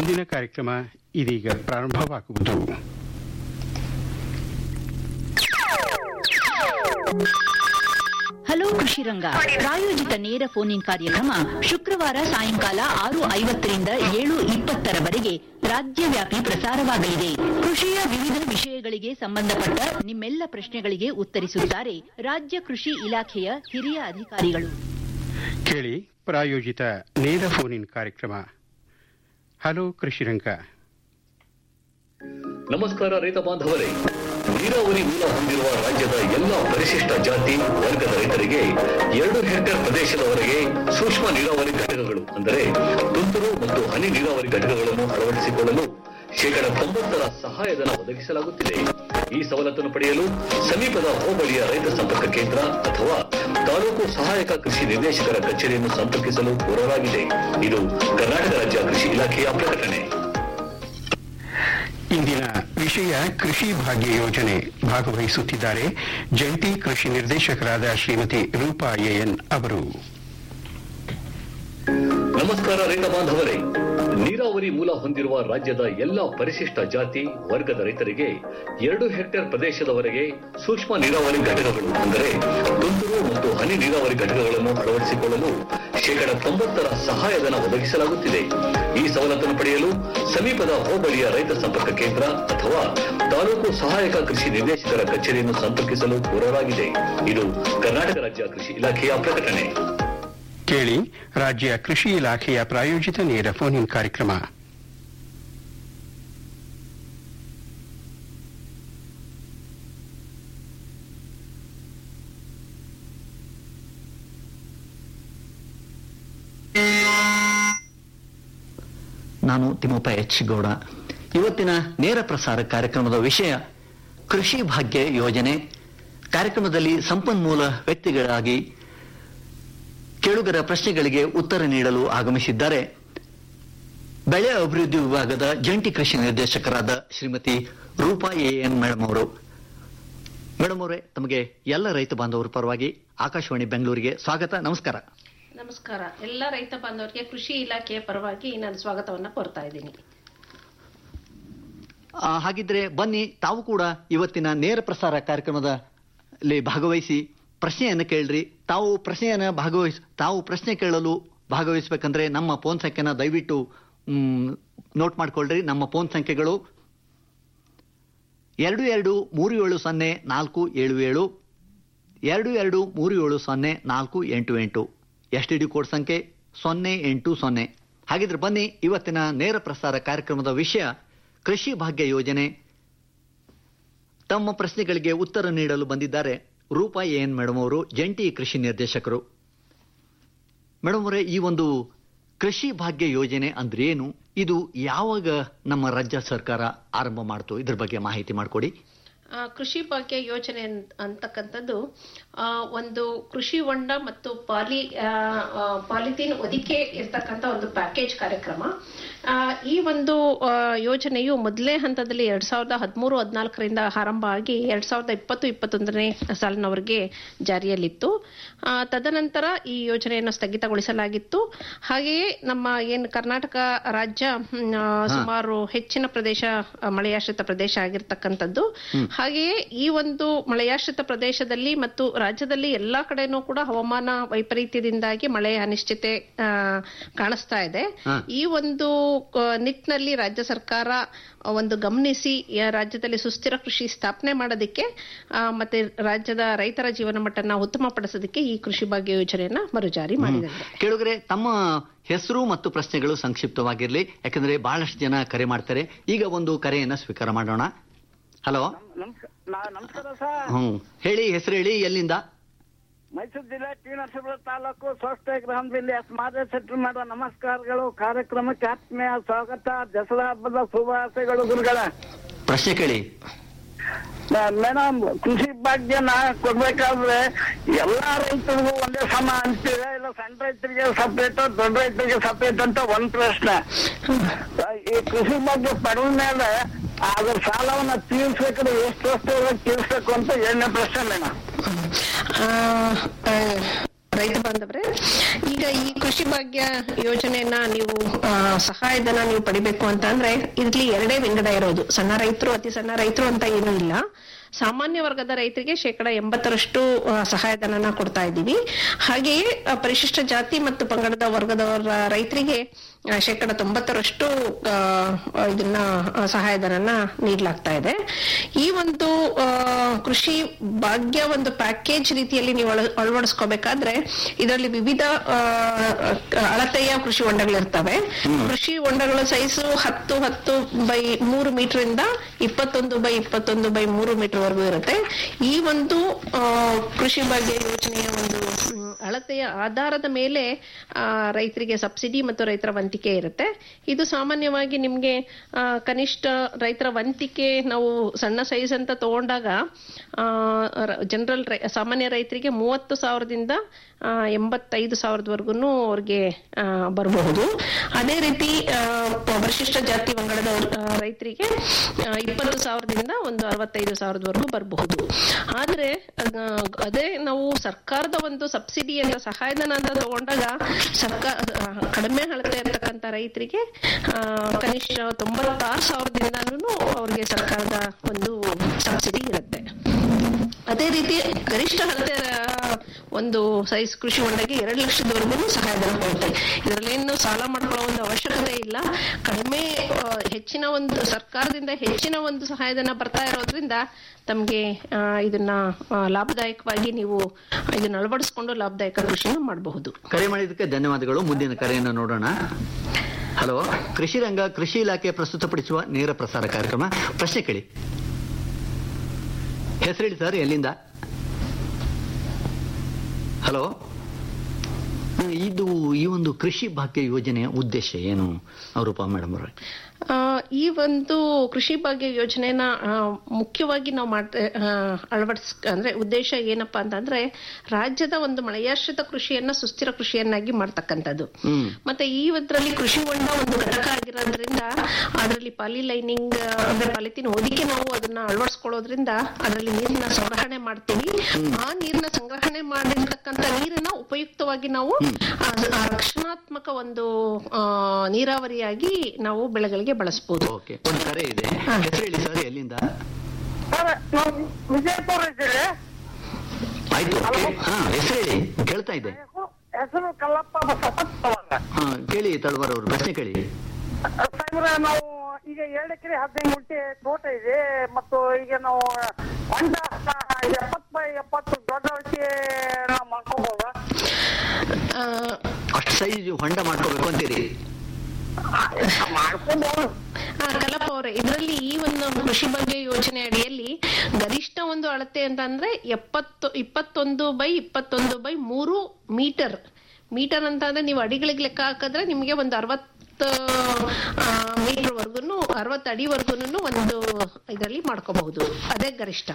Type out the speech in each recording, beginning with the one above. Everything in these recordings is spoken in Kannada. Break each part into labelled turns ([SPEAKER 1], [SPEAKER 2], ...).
[SPEAKER 1] ಮುಂದಿನ ಕಾರ್ಯಕ್ರಮ ಇದೀಗ ಪ್ರಾರಂಭವಾಗುವುದು
[SPEAKER 2] ಹಲೋ ಕೃಷಿ ರಂಗ ಪ್ರಾಯೋಜಿತ ನೇರ ಫೋನ್ ಇನ್ ಕಾರ್ಯಕ್ರಮ ಶುಕ್ರವಾರ ಸಾಯಂಕಾಲ ಆರು ಐವತ್ತರಿಂದ ಏಳು ಇಪ್ಪತ್ತರವರೆಗೆ ರಾಜ್ಯವ್ಯಾಪಿ ಪ್ರಸಾರವಾಗಲಿದೆ ಕೃಷಿಯ ವಿವಿಧ ವಿಷಯಗಳಿಗೆ ಸಂಬಂಧಪಟ್ಟ ನಿಮ್ಮೆಲ್ಲ ಪ್ರಶ್ನೆಗಳಿಗೆ ಉತ್ತರಿಸುತ್ತಾರೆ ರಾಜ್ಯ ಕೃಷಿ ಇಲಾಖೆಯ ಹಿರಿಯ ಅಧಿಕಾರಿಗಳು
[SPEAKER 1] ಕೇಳಿ ಪ್ರಾಯೋಜಿತ ನೇರ ಫೋನ್ ಇನ್ ಕಾರ್ಯಕ್ರಮ ಹಲೋ ಕೃಷಿರಂಗ
[SPEAKER 3] ನಮಸ್ಕಾರ ರೈತ ಬಾಂಧವರೇ ನೀರಾವರಿ ಮೂಲ ಹೊಂದಿರುವ ರಾಜ್ಯದ ಎಲ್ಲ ಪರಿಶಿಷ್ಟ ಜಾತಿ ವರ್ಗದ ರೈತರಿಗೆ ಎರಡು ಹೆಕ್ಟೇರ್ ಪ್ರದೇಶದವರೆಗೆ ಸೂಕ್ಷ್ಮ ನೀರಾವರಿ ಘಟಕಗಳು ಅಂದರೆ ತುಂತುರು ಮತ್ತು ಹನಿ ನೀರಾವರಿ ಘಟಕಗಳನ್ನು ಅಳವಡಿಸಿಕೊಳ್ಳಲು ಶೇಕಡ ತೊಂಬತ್ತರ ಸಹಾಯಧನ ಒದಗಿಸಲಾಗುತ್ತಿದೆ ಈ ಸವಲತ್ತನ್ನು ಪಡೆಯಲು ಸಮೀಪದ ಹೋಬಳಿಯ ರೈತ ಸಂಪರ್ಕ ಕೇಂದ್ರ ಅಥವಾ ತಾಲೂಕು ಸಹಾಯಕ ಕೃಷಿ ನಿರ್ದೇಶಕರ ಕಚೇರಿಯನ್ನು ಸಂಪರ್ಕಿಸಲು ಕೋರಲಾಗಿದೆ ಇದು ಕರ್ನಾಟಕ ರಾಜ್ಯ ಕೃಷಿ ಇಲಾಖೆಯ ಪ್ರಕಟಣೆ
[SPEAKER 1] ಇಂದಿನ ವಿಷಯ ಕೃಷಿ ಭಾಗ್ಯ ಯೋಜನೆ ಭಾಗವಹಿಸುತ್ತಿದ್ದಾರೆ ಜಂಟಿ ಕೃಷಿ ನಿರ್ದೇಶಕರಾದ ಶ್ರೀಮತಿ ರೂಪಾ ಎಎನ್ ಅವರು
[SPEAKER 3] ನಮಸ್ಕಾರ ರೈತ ಬಾಂಧವರೇ ನೀರಾವರಿ ಮೂಲ ಹೊಂದಿರುವ ರಾಜ್ಯದ ಎಲ್ಲ ಪರಿಶಿಷ್ಟ ಜಾತಿ ವರ್ಗದ ರೈತರಿಗೆ ಎರಡು ಹೆಕ್ಟೇರ್ ಪ್ರದೇಶದವರೆಗೆ ಸೂಕ್ಷ್ಮ ನೀರಾವರಿ ಘಟಕಗಳು ಅಂದರೆ ತುಂತುರು ಮತ್ತು ಹನಿ ನೀರಾವರಿ ಘಟಕಗಳನ್ನು ಅಳವಡಿಸಿಕೊಳ್ಳಲು ಶೇಕಡ ತೊಂಬತ್ತರ ಸಹಾಯಧನ ಒದಗಿಸಲಾಗುತ್ತಿದೆ ಈ ಸವಲತ್ತನ್ನು ಪಡೆಯಲು ಸಮೀಪದ ಹೋಬಳಿಯ ರೈತ ಸಂಪರ್ಕ ಕೇಂದ್ರ ಅಥವಾ ತಾಲೂಕು ಸಹಾಯಕ ಕೃಷಿ ನಿರ್ದೇಶಕರ ಕಚೇರಿಯನ್ನು ಸಂಪರ್ಕಿಸಲು ಕೋರಲಾಗಿದೆ ಇದು ಕರ್ನಾಟಕ ರಾಜ್ಯ ಕೃಷಿ ಇಲಾಖೆಯ ಪ್ರಕಟಣೆ
[SPEAKER 1] ಕೇಳಿ ರಾಜ್ಯ ಕೃಷಿ ಇಲಾಖೆಯ ಪ್ರಾಯೋಜಿತ ನೇರ ಫೋನ್ ಇನ್ ಕಾರ್ಯಕ್ರಮ
[SPEAKER 4] ನಾನು ತಿಮ್ಮಪ್ಪ ಎಚ್ ಗೌಡ ಇವತ್ತಿನ ನೇರ ಪ್ರಸಾರ ಕಾರ್ಯಕ್ರಮದ ವಿಷಯ ಕೃಷಿ ಭಾಗ್ಯ ಯೋಜನೆ ಕಾರ್ಯಕ್ರಮದಲ್ಲಿ ಸಂಪನ್ಮೂಲ ವ್ಯಕ್ತಿಗಳಾಗಿ ಕೇಳುಗರ ಪ್ರಶ್ನೆಗಳಿಗೆ ಉತ್ತರ ನೀಡಲು ಆಗಮಿಸಿದ್ದಾರೆ ಬೆಳೆ ಅಭಿವೃದ್ಧಿ ವಿಭಾಗದ ಜಂಟಿ ಕೃಷಿ ನಿರ್ದೇಶಕರಾದ ಶ್ರೀಮತಿ ರೂಪಾ ಎಎನ್ ಮೇಡಮ್ ಅವರು ಮೇಡಮ್ ಅವರೇ ತಮಗೆ ಎಲ್ಲ ರೈತ ಬಾಂಧವರ ಪರವಾಗಿ ಆಕಾಶವಾಣಿ ಬೆಂಗಳೂರಿಗೆ ಸ್ವಾಗತ ನಮಸ್ಕಾರ
[SPEAKER 5] ನಮಸ್ಕಾರ ಎಲ್ಲ ರೈತ ಬಾಂಧವರಿಗೆ ಕೃಷಿ ಇಲಾಖೆಯ ಪರವಾಗಿ ನಾನು ಸ್ವಾಗತವನ್ನ ಕೋರ್ತಾ ಇದ್ದೀನಿ
[SPEAKER 4] ಆ, ಹಾಗಿದ್ರೆ ಬನ್ನಿ ತಾವು ಕೂಡ ಇವತ್ತಿನ ನೇರ ಪ್ರಸಾರ ಕಾರ್ಯಕ್ರಮದಲ್ಲಿ ಭಾಗವಹಿಸಿ ಪ್ರಶ್ನೆಯನ್ನು ಕೇಳ್ರಿ ತಾವು ಪ್ರಶ್ನೆಯನ್ನ ಭಾಗವಹಿಸ್ ತಾವು ಪ್ರಶ್ನೆ ಕೇಳಲು ಭಾಗವಹಿಸಬೇಕಂದ್ರೆ ನಮ್ಮ ಫೋನ್ ಸಂಖ್ಯೆನ ದಯವಿಟ್ಟು ಮ್, ನೋಟ್ ಮಾಡ್ಕೊಳ್ರಿ ನಮ್ಮ ಫೋನ್ ಸಂಖ್ಯೆಗಳು ಎರಡು ಎರಡು ಮೂರು ಏಳು ಸೊನ್ನೆ ನಾಲ್ಕು ಏಳು ಏಳು ಎರಡು ಎರಡು ಮೂರು ಏಳು ಸೊನ್ನೆ ನಾಲ್ಕು ಎಂಟು ಎಂಟು ಎಸ್ ಟಿ ಡಿ ಕೋಡ್ ಸಂಖ್ಯೆ ಸೊನ್ನೆ ಎಂಟು ಸೊನ್ನೆ ಹಾಗಿದ್ರೆ ಬನ್ನಿ ಇವತ್ತಿನ ನೇರ ಪ್ರಸಾರ ಕಾರ್ಯಕ್ರಮದ ವಿಷಯ ಕೃಷಿ ಭಾಗ್ಯ ಯೋಜನೆ ತಮ್ಮ ಪ್ರಶ್ನೆಗಳಿಗೆ ಉತ್ತರ ನೀಡಲು ಬಂದಿದ್ದಾರೆ ರೂಪಾ ಎನ್ ಮೇಡಮ್ ಅವರು ಜಂಟಿ ಕೃಷಿ ನಿರ್ದೇಶಕರು ಮೇಡಮ್ ಅವರೇ ಈ ಒಂದು ಕೃಷಿ ಭಾಗ್ಯ ಯೋಜನೆ ಅಂದ್ರೆ ಏನು ಇದು ಯಾವಾಗ ನಮ್ಮ ರಾಜ್ಯ ಸರ್ಕಾರ ಆರಂಭ ಮಾಡ್ತು ಇದ್ರ ಬಗ್ಗೆ ಮಾಹಿತಿ ಮಾಡಿಕೊಡಿ
[SPEAKER 5] ಆ, ಕೃಷಿ ಭಾಗ್ಯ ಯೋಜನೆ ಅನ್- ಅಂತಕ್ಕಂಥದ್ದು ಆ, ಒಂದು ಕೃಷಿ ಹೊಂಡ ಮತ್ತು ಪಾಲಿ ಆ, ಆ, ಪಾಲಿಥೀನ್ ಹೊದಿಕೆ ಇರ್ತಕ್ಕಂಥ ಒಂದು ಪ್ಯಾಕೇಜ್ ಕಾರ್ಯಕ್ರಮ ಆ, ಈ ಒಂದು ಆ, ಯೋಜನೆಯು ಮೊದಲನೇ ಹಂತದಲ್ಲಿ ಎರಡ್ ಸಾವಿರದ ಹದಿಮೂರು ಹದಿನಾಲ್ಕರಿಂದ ಆರಂಭ ಆಗಿ ಎರಡ್ ಸಾವಿರದ ಇಪ್ಪತ್ತು ಇಪ್ಪತ್ತೊಂದನೇ ಸಾಲಿನವರೆಗೆ ಜಾರಿಯಲ್ಲಿತ್ತು ಆ, ತದನಂತರ ಈ ಯೋಜನೆಯನ್ನು ಸ್ಥಗಿತಗೊಳಿಸಲಾಗಿತ್ತು ಹಾಗೆಯೇ ನಮ್ಮ ಏನು ಕರ್ನಾಟಕ ರಾಜ್ಯ ಹ್ಮ್, ಆ, ಸುಮಾರು ಹೆಚ್ಚಿನ ಪ್ರದೇಶ ಆ, ಮಳೆಯಾಶ್ರಿತ ಪ್ರದೇಶ ಆಗಿರ್ತಕ್ಕಂಥದ್ದು ಹಾಗೆಯೇ ಈ ಒಂದು ಮಳೆಯಾಶ್ರಿತ ಪ್ರದೇಶದಲ್ಲಿ ಮತ್ತು ರಾಜ್ಯದಲ್ಲಿ ಎಲ್ಲಾ ಕಡೆನೂ ಕೂಡ ಹವಾಮಾನ ವೈಪರೀತ್ಯದಿಂದಾಗಿ ಮಳೆಯ ಅನಿಶ್ಚಿತೆ ಆ, ಕಾಣಿಸ್ತಾ ಇದೆ
[SPEAKER 4] ಹಾ.
[SPEAKER 5] ಈ ಒಂದು ಆ, ನಿಟ್ಟಿನಲ್ಲಿ ರಾಜ್ಯ ಸರ್ಕಾರ ಆ, ಒಂದು ಗಮನಿಸಿ ಆ, ರಾಜ್ಯದಲ್ಲಿ ಸುಸ್ಥಿರ ಕೃಷಿ ಸ್ಥಾಪನೆ ಮಾಡೋದಕ್ಕೆ ಆ, ಮತ್ತೆ ರಾಜ್ಯದ ರೈತರ ಜೀವನ ಮಟ್ಟನ ಉತ್ತಮಪಡಿಸೋದಕ್ಕೆ ಈ ಕೃಷಿ ಭಾಗ್ಯ ಯೋಜನೆಯನ್ನ ಮರುಜಾರಿ ಮಾಡಿದೆ
[SPEAKER 4] ಕೇಳುಗರೆ ತಮ್ಮ ಹೆಸರು ಮತ್ತು ಪ್ರಶ್ನೆಗಳು ಸಂಕ್ಷಿಪ್ತವಾಗಿರ್ಲಿ ಯಾಕಂದ್ರೆ ಬಹಳಷ್ಟು ಜನ ಕರೆ ಮಾಡ್ತಾರೆ ಈಗ ಒಂದು ಕರೆಯನ್ನ ಸ್ವೀಕಾರ ಮಾಡೋಣ ಹಲೋ
[SPEAKER 6] ನಮಸ್ಕಾರ ನಾ- ನಮಸ್ಕಾರ ಸರ್
[SPEAKER 4] ಹ್ಮ್ ಹೇಳಿ ಹೆಸರು ಹೇಳಿ ಎಲ್ಲಿಂದ
[SPEAKER 6] ಮೈಸೂರು ಜಿಲ್ಲೆ ಟಿ ನರಸೀಪುರ ತಾಲೂಕು ಸ್ವಸ್ಥ ಗ್ರಾಮದಲ್ಲಿ ಸ್ಮಾರಕ ಸೆಟ್ಲ್ ಮಾಡುವ ನಮಸ್ಕಾರಗಳು ಕಾರ್ಯಕ್ರಮಕ್ಕೆ ಆತ್ಮೀಯ ಸ್ವಾಗತ ದಸರಾ ಹಬ್ಬದ ಶುಭಾಶಯಗಳು ಗುರುಗಳ
[SPEAKER 4] ಪ್ರಶ್ನೆ ಕೇಳಿ
[SPEAKER 6] ಮೇಡಮ್ ಕೃಷಿ ಭಾಗ್ಯ ನಾ ಕೊಡ್ಬೇಕಾದ್ರೆ ಎಲ್ಲಾ ರೈತರಿಗೂ ಒಂದೇ ಸಮ ಅಂತೀರಾ ಇಲ್ಲ ಸಣ್ಣ ರೈತರಿಗೆ ಸಪ್ರೇಟ್ ದೊಡ್ಡ ರೈತರಿಗೆ ಸಪ್ರೇಟ್ ಅಂತ ಒಂದ್ ಪ್ರಶ್ನೆ ಈ ಕೃಷಿ ಭಾಗ್ಯ ಪಡೆದ ಮೇಲೆ ಅದ್ರ ಸಾಲವನ್ನ ತೀರ್ಸ್ಬೇಕಾದ್ರೆ ಎಷ್ಟು ವರ್ಷ ತೀರ್ಸ್ಬೇಕು ಅಂತ ಎರಡನೇ ಪ್ರಶ್ನೆ ಮೇಡಮ್
[SPEAKER 5] ಆ, ಆ, ರೈತ ಬಾಂಧವ್ರೆ ಈಗ ಈ ಕೃಷಿ ಕೃಷಿ ಭಾಗ್ಯ ಯೋಜನೆಯನ್ನ ನೀವು ಆ, ಸಹಾಯಧನ ನೀವು ಪಡಿಬೇಕು ಅಂತ ಅಂದ್ರೆ ಇದ್ರಲ್ಲಿ ಎರಡೇ ವಿಂಗಡ ಇರೋದು ಸಣ್ಣ ರೈತರು ಅತಿ ಸಣ್ಣ ರೈತರು ಅಂತ ಏನೂ ಇಲ್ಲ ಸಾಮಾನ್ಯ ವರ್ಗದ ರೈತರಿಗೆ ಶೇಕಡ ಎಂಬತ್ತರಷ್ಟು ಆ, ಸಹಾಯಧನನ ಕೊಡ್ತಾ ಇದ್ದೀವಿ ಹಾಗೆಯೇ ಆ, ಪರಿಶಿಷ್ಟ ಜಾತಿ ಮತ್ತು ಪಂಗಡದ ವರ್ಗದವರ ರೈತರಿಗೆ ಆ, ಶೇಕಡ ತೊಂಬತ್ತರಷ್ಟು ಆ, ಆ, ಇದನ್ನ ಆ, ಸಹಾಯಧನನ ನೀಡಲಾಗ್ತಾ ಇದೆ ಈ ಒಂದು ಆ, ಕೃಷಿ ಭಾಗ್ಯ ಒಂದು ಪ್ಯಾಕೇಜ್ ರೀತಿಯಲ್ಲಿ ನೀವು ಅಳ- ಅಳವಡಿಸ್ಕೋಬೇಕಾದ್ರೆ ಇದರಲ್ಲಿ ವಿವಿಧ ಆ, ಅಳತೆಯ ಕೃಷಿ ಹೊಂಡಗಳಿರ್ತವೆ ಕೃಷಿ ಹೊಂಡಗಳ ಸೈಜು ಹತ್ತು ಹತ್ತು ಬೈ ಮೂರು ಮೀಟರ್ ಇಂದ ಇಪ್ಪತ್ತೊಂದು ಬೈ ಇಪ್ಪತ್ತೊಂದು ಬೈ ಮೂರು ಮೀಟರ್ ವರೆಗೂ ಇರುತ್ತೆ ಈ ಒಂದು ಆ, ಕೃಷಿ ಭಾಗ್ಯ ಯೋಜನೆಯ ಒಂದು ಮ್, ಅಳತೆಯ ಆಧಾರದ ಮೇಲೆ ಆ, ರೈತರಿಗೆ ಸಬ್ಸಿಡಿ ಮತ್ತು ರೈತರ ವಂತಿಕೆ ಇರುತ್ತೆ ಇದು ಸಾಮಾನ್ಯವಾಗಿ ನಿಮ್ಗೆ ಆ, ಕನಿಷ್ಠ ರೈತರ ವಂತಿಕೆ ನಾವು ಸಣ್ಣ ಸೈಜ್ ಅಂತ ತಗೊಂಡಾಗ ಜನರಲ್ ಸಾಮಾನ್ಯ ರೈತರಿಗೆ ಮೂವತ್ತು ಸಾವಿರದಿಂದ ಆ, ಎಂಬತ್ತೈದು ಸಾವಿರದವರೆಗೂ ಅವ್ರಿಗೆ ಆ, ಬರಬಹುದು ಅದೇ ರೀತಿ ಆ, ಪರಿಶಿಷ್ಟ ಜಾತಿ ಪಂಗಡದ ಆ, ರೈತರಿಗೆ ಆ, ಇಪ್ಪತ್ತು ಸಾವಿರದಿಂದ ಒಂದು ಅರವತ್ತೈದು ಸಾವಿರದವರೆಗೂ ಬರಬಹುದು ಆದ್ರೆ ಆ, ಅದೇ ನಾವು ಸರ್ಕಾರದ ಒಂದು ಸಬ್ಸಿಡಿ ಅಂತ ಸಹಾಯಧನ ಅಂತ ತಗೊಂಡಾಗ ಸರ್ಕಾರ ಆ, ಕಡಿಮೆ ಅಳತೆ ಇರ್ತಕ್ಕಂಥ ರೈತರಿಗೆ ಆ, ಕನಿಷ್ಠ ತೊಂಬತ್ತಾರು ಸಾವಿರದಿಂದನೂ ಅವ್ರಿಗೆ ಸರ್ಕಾರದ ಒಂದು ಸಬ್ಸಿಡಿ ಇರುತ್ತೆ ಅದೇ ರೀತಿ ಗರಿಷ್ಠ ಅಳತೆ ಆ, ಒಂದು ಸೈಜ್ ಕೃಷಿ ಹೊಂಡಕ್ಕೆ ಎರಡು ಲಕ್ಷದವರೆಗೂ ಸಹಾಯಧನ ಕೊಡುತ್ತೆ ಇದರಲ್ಲೇನು ಸಾಲ ಮಾಡ್ಕೊಳ್ಳೋ ಒಂದು ಅವಶ್ಯಕತೆ ಇಲ್ಲ ಕಡಿಮೆ ಆ, ಹೆಚ್ಚಿನ ಒಂದು ಸರ್ಕಾರದಿಂದ ಹೆಚ್ಚಿನ ಒಂದು ಸಹಾಯಧನ ಬರ್ತಾ ಇರೋದ್ರಿಂದ ತಮಗೆ ಇದನ್ನ ಆ, ಲಾಭದಾಯಕವಾಗಿ ನೀವು ಇದನ್ನ ಅಳವಡಿಸ್ಕೊಂಡು ಲಾಭದಾಯಕ ಕೃಷಿನ ಮಾಡಬಹುದು
[SPEAKER 4] ಕರೆ ಮಾಡಿದ್ದಕ್ಕೆ ಧನ್ಯವಾದಗಳು ಮುಂದಿನ ಕರೆಯನ್ನು ನೋಡೋಣ ಹಲೋ ಕೃಷಿ ರಂಗ ಕೃಷಿ ಇಲಾಖೆ ಪ್ರಸ್ತುತಪಡಿಸುವ ನೇರ ಪ್ರಸಾರ ಕಾರ್ಯಕ್ರಮ ಪ್ರಶ್ನೆ ಕೇಳಿ ಹೆಸರೇಳಿ ಸರ್ ಎಲ್ಲಿಂದ ಹಲೋ ಇದು ಈ ಒಂದು ಕೃಷಿ ಭಾಗ್ಯ ಯೋಜನೆಯ ಉದ್ದೇಶ ಏನು ರೂಪ ಮೇಡಮ್ ಅವರೇ
[SPEAKER 5] ಆ, ಈ ಒಂದು ಕೃಷಿ ಭಾಗ್ಯ ಯೋಜನೆನ ಆ, ಮುಖ್ಯವಾಗಿ ನಾವು ಮಾಡ್ ಆ, ಅಳವಡಿಸ್ ಅಂದ್ರೆ ಉದ್ದೇಶ ಏನಪ್ಪಾ ಅಂತಂದ್ರೆ ರಾಜ್ಯದ ಒಂದು ಮಳೆಯಾಶ್ರಿತ ಕೃಷಿಯನ್ನ ಸುಸ್ಥಿರ ಕೃಷಿಯನ್ನಾಗಿ ಮಾಡ್ತಕ್ಕಂಥದ್ದು
[SPEAKER 4] ಹ್ಮ್
[SPEAKER 5] ಮತ್ತೆ ಈ ಒಂದ್ರಲ್ಲಿ ಕೃಷಿ ಹೊಂಡ ಒಂದು ಘಟಕ ಆಗಿರೋದ್ರಿಂದ ಅದರಲ್ಲಿ ಪಾಲಿ ಲೈನಿಂಗ್ ಅಂದ್ರೆ ಪಾಲಿಥಿನ್ ಹೊದಿಕೆ ನಾವು ಅದನ್ನ ಅಳವಡಿಸ್ಕೊಳ್ಳೋದ್ರಿಂದ ಅದರಲ್ಲಿ ನೀರಿನ ಸಂಗ್ರಹಣೆ ಮಾಡ್ತೀವಿ ಆ ನೀರಿನ ಸಂಗ್ರಹಣೆ ಮಾಡಿರ್ತಕ್ಕಂಥ ನೀರನ್ನ ಉಪಯುಕ್ತವಾಗಿ ನಾವು ಆ, ಆ ರಕ್ಷಣಾತ್ಮಕ ಒಂದು ಆ, ನೀರಾವರಿಯಾಗಿ ನಾವು ಬೆಳೆಗಳಿಗೆ ಬಳಸಬಹುದು
[SPEAKER 4] ಓಕೆ ಒಂದು ಕರೆ ಇದೆ ಹೆಸರೇಳಿ ಸರ್ ಎಲ್ಲಿಂದ
[SPEAKER 6] ಸರ್ ನಾವು ವಿಜಯಪುರ ಇದ್ದೀರಿ
[SPEAKER 4] ಆಯ್ತು ಕೇಳಿ- ಹಾ ಹೆಸರೇಳಿ ಕೇಳ್ತಾ ಇದೆ
[SPEAKER 6] ಹೆಸರು- ಹೆಸರು ಕಲ್ಲಪ್ಪ ಬಸಪ್ಪತ್ ಅವರ
[SPEAKER 4] ಹಾ ಕೇಳಿ ತಳವಾರ್ ಅವರು ಪ್ರಶ್ನೆ ಕೇಳಿ
[SPEAKER 6] ಸಾಹೇಬ್ರ ನಾವು ಈಗ ಎರಡು ಎಕರೆ ಹದಿನೈದು ಗುಂಟೆ ತೋಟ ಇದೆ ಮತ್ತು ಈಗ ನಾವು ಹೊಂಡ ಎಪ್ಪತ್ತು ಬೈ ಎಪ್ಪತ್ತು ದೊಡ್ಡ ಅಡಿಕೆ ನಾವು ಮಾಡ್ಕೋಬೋದ
[SPEAKER 4] ಅಷ್ಟು ಸೈಜ್ ಹೊಂಡ ಮಾಡ್ಕೋಬೇಕು ಅಂತೀರಿ
[SPEAKER 6] ಮಾಡ್ಕೋಬಹುದು
[SPEAKER 5] ಆ, ಕಲ್ಲಪ್ಪ ಅವರೇ ಇದರಲ್ಲಿ ಈ ಒಂದು ಕೃಷಿ ಬಗ್ಗೆ ಯೋಜನೆ ಅಡಿಯಲ್ಲಿ ಗರಿಷ್ಠ ಒಂದು ಅಳತೆ ಅಂತ ಅಂದ್ರೆ ಎಪ್ಪತ್ತು ಇಪ್ಪತ್ತೊಂದು ಬೈ ಇಪ್ಪತ್ತೊಂದು ಬೈ ಮೂರು ಮೀಟರ್ ಮೀಟರ್ ಅಂತ ಅಂದ್ರೆ ನೀವು ಅಡಿಗಳಿಗೆ ಲೆಕ್ಕ ಹಾಕಿದ್ರೆ ನಿಮಗೆ ಒಂದು ಅರವತ್ತು ಮೀಟರ್ ವರ್ಗುನು ಅರವತ್ತು ಅಡಿವರೆಗೂ ಒಂದು ಇದರಲ್ಲಿ ಮಾಡ್ಕೋಬಹುದು ಅದೇ ಗರಿಷ್ಠ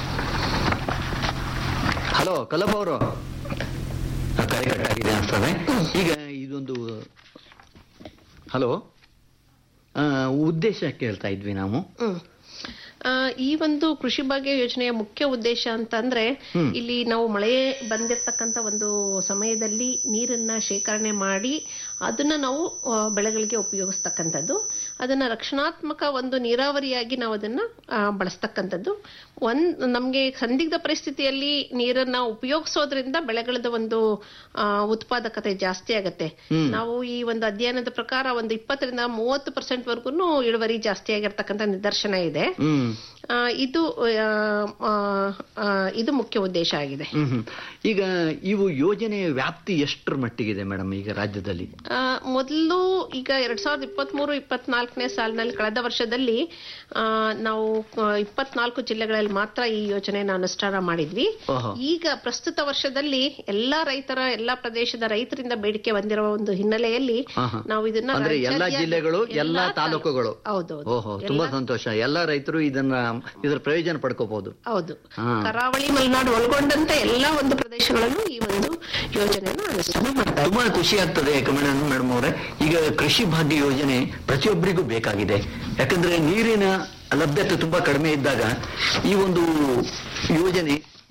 [SPEAKER 4] ಹಲೋ ಕಲ್ಲಪ್ಪ ಅವರು ಕರೆಗಟ್ಟಾಗಿದೆ ಅನ್ಸ್ತದೆ ಈಗ ಇದೊಂದು ಹಲೋ ಉದ್ದೇಶ ಕೇಳ್ತಾ ಇದ್ವಿ ನಾವು
[SPEAKER 5] ಹ್ಮ್ ಆ, ಈ ಒಂದು ಕೃಷಿ ಭಾಗ್ಯ ಯೋಜನೆಯ ಮುಖ್ಯ ಉದ್ದೇಶ ಅಂತಂದ್ರೆ
[SPEAKER 4] ಹ್ಮ್.
[SPEAKER 5] ಇಲ್ಲಿ ನಾವು ಮಳೆ ಬಂದಿರತಕ್ಕಂತ ಒಂದು ಸಮಯದಲ್ಲಿ ನೀರನ್ನ ಶೇಖರಣೆ ಮಾಡಿ ಅದನ್ನ ನಾವು ಆ, ಬೆಳೆಗಳಿಗೆ ಉಪಯೋಗಿಸ್ತಕ್ಕಂಥದ್ದು ಅದನ್ನ ರಕ್ಷಣಾತ್ಮಕ ಒಂದು ನೀರಾವರಿಯಾಗಿ ನಾವು ಅದನ್ನ ಆ, ಬಳಸ್ತಕ್ಕಂಥದ್ದು ಒಂದ್ ನಮ್ಗೆ ಸಂದಿಗ್ಧ ಪರಿಸ್ಥಿತಿಯಲ್ಲಿ ನೀರನ್ನ ಉಪಯೋಗಿಸೋದ್ರಿಂದ ಬೆಳೆಗಳದ ಒಂದು ಆ, ಉತ್ಪಾದಕತೆ ಜಾಸ್ತಿ ಆಗತ್ತೆ
[SPEAKER 4] ಹ್ಮ್.
[SPEAKER 5] ನಾವು ಈ ಒಂದು ಅಧ್ಯಯನದ ಪ್ರಕಾರ ಒಂದು ಇಪ್ಪತ್ತರಿಂದ ಮೂವತ್ತು ಪರ್ಸೆಂಟ್ ವರ್ಗು ಇಳುವರಿ ಜಾಸ್ತಿ ಆಗಿರ್ತಕ್ಕಂಥ ನಿದರ್ಶನ ಇದೆ
[SPEAKER 4] ಹ್ಮ್
[SPEAKER 5] ಆ, ಇದು ಆ, ಆ, ಆ, ಇದು ಮುಖ್ಯ ಉದ್ದೇಶ ಆಗಿದೆ
[SPEAKER 4] ಹ್ಮ್ ಹ್ಮ್. ಈಗ ಇವು ಯೋಜನೆಯ ವ್ಯಾಪ್ತಿ ಎಷ್ಟರ ಮಟ್ಟಿಗಿದೆ ಮೇಡಮ್ ಈಗ ರಾಜ್ಯದಲ್ಲಿ
[SPEAKER 5] ಆ, ಮೊದಲು ಈಗ ಎರಡ್ ಸಾವಿರದ ಇಪ್ಪತ್ತ್ ಮೂರು ಇಪ್ಪತ್ನಾಲ್ಕನೇ ಸಾಲಿನಲ್ಲಿ ಕಳೆದ ವರ್ಷದಲ್ಲಿ ಆ, ನಾವು ಆ, ಇಪ್ಪತ್ನಾಲ್ಕು ಜಿಲ್ಲೆಗಳಲ್ಲಿ ಮಾತ್ರ ಈ ಯೋಜನೆಯನ್ನು ಅನುಷ್ಠಾನ ಮಾಡಿದ್ವಿ
[SPEAKER 4] ಓಹೋ.
[SPEAKER 5] ಈಗ ಪ್ರಸ್ತುತ ವರ್ಷದಲ್ಲಿ ಎಲ್ಲಾ ರೈತರ ಎಲ್ಲಾ ಪ್ರದೇಶದ ರೈತರಿಂದ ಬೇಡಿಕೆ ಬಂದಿರುವ ಒಂದು ಹಿನ್ನೆಲೆಯಲ್ಲಿ
[SPEAKER 4] ಹಾ, ಹಾ.
[SPEAKER 5] ನಾವು ಇದನ್ನ
[SPEAKER 4] ಅಂದ್ರೆ ಎಲ್ಲಾ
[SPEAKER 5] ರಾಜ್ಯಾದ್ಯಂತ-
[SPEAKER 4] ಜಿಲ್ಲೆಗಳು ಎಲ್ಲಾ
[SPEAKER 5] ಎಲ್ಲಾ
[SPEAKER 4] ತಾಲೂಕುಗಳು
[SPEAKER 5] ಹೌದೌದು
[SPEAKER 4] ಓಹೋ ತುಂಬಾ ಸಂತೋಷ ಎಲ್ಲಾ ರೈತರು ಇದನ್ನ ಇದರ ಪ್ರಯೋಜನ ಪಡ್ಕೋಬಹುದು
[SPEAKER 5] ಹೌದು
[SPEAKER 4] ಹಾ.
[SPEAKER 5] ಕರಾವಳಿ ಮಲೆನಾಡು ಒಳಗೊಂಡಂತೆ ಎಲ್ಲಾ ಒಂದು ಪ್ರದೇಶಗಳಲ್ಲೂ ಈ ಒಂದು ಯೋಜನೆಯನ್ನು ಅನುಷ್ಠಾನ ಮಾಡ್ತಾ
[SPEAKER 4] ತುಂಬಾ ಖುಷಿ ಆಗ್ತದೆ ಮೇಡಮ್ ಮೇಡಮ್ ಅವರೇ ಈಗ ಕೃಷಿ ಭಾಗ್ಯ ಯೋಜನೆ ಪ್ರತಿಯೊಬ್ಬರಿಗೂ ಬೇಕಾಗಿದೆ ಯಾಕಂದ್ರೆ ನೀರಿನ ಲಭ್ಯತೆ ತುಂಬಾ ಕಡಿಮೆ ಇದ್ದಾಗ ಈ ಒಂದು ಯೋಜನೆ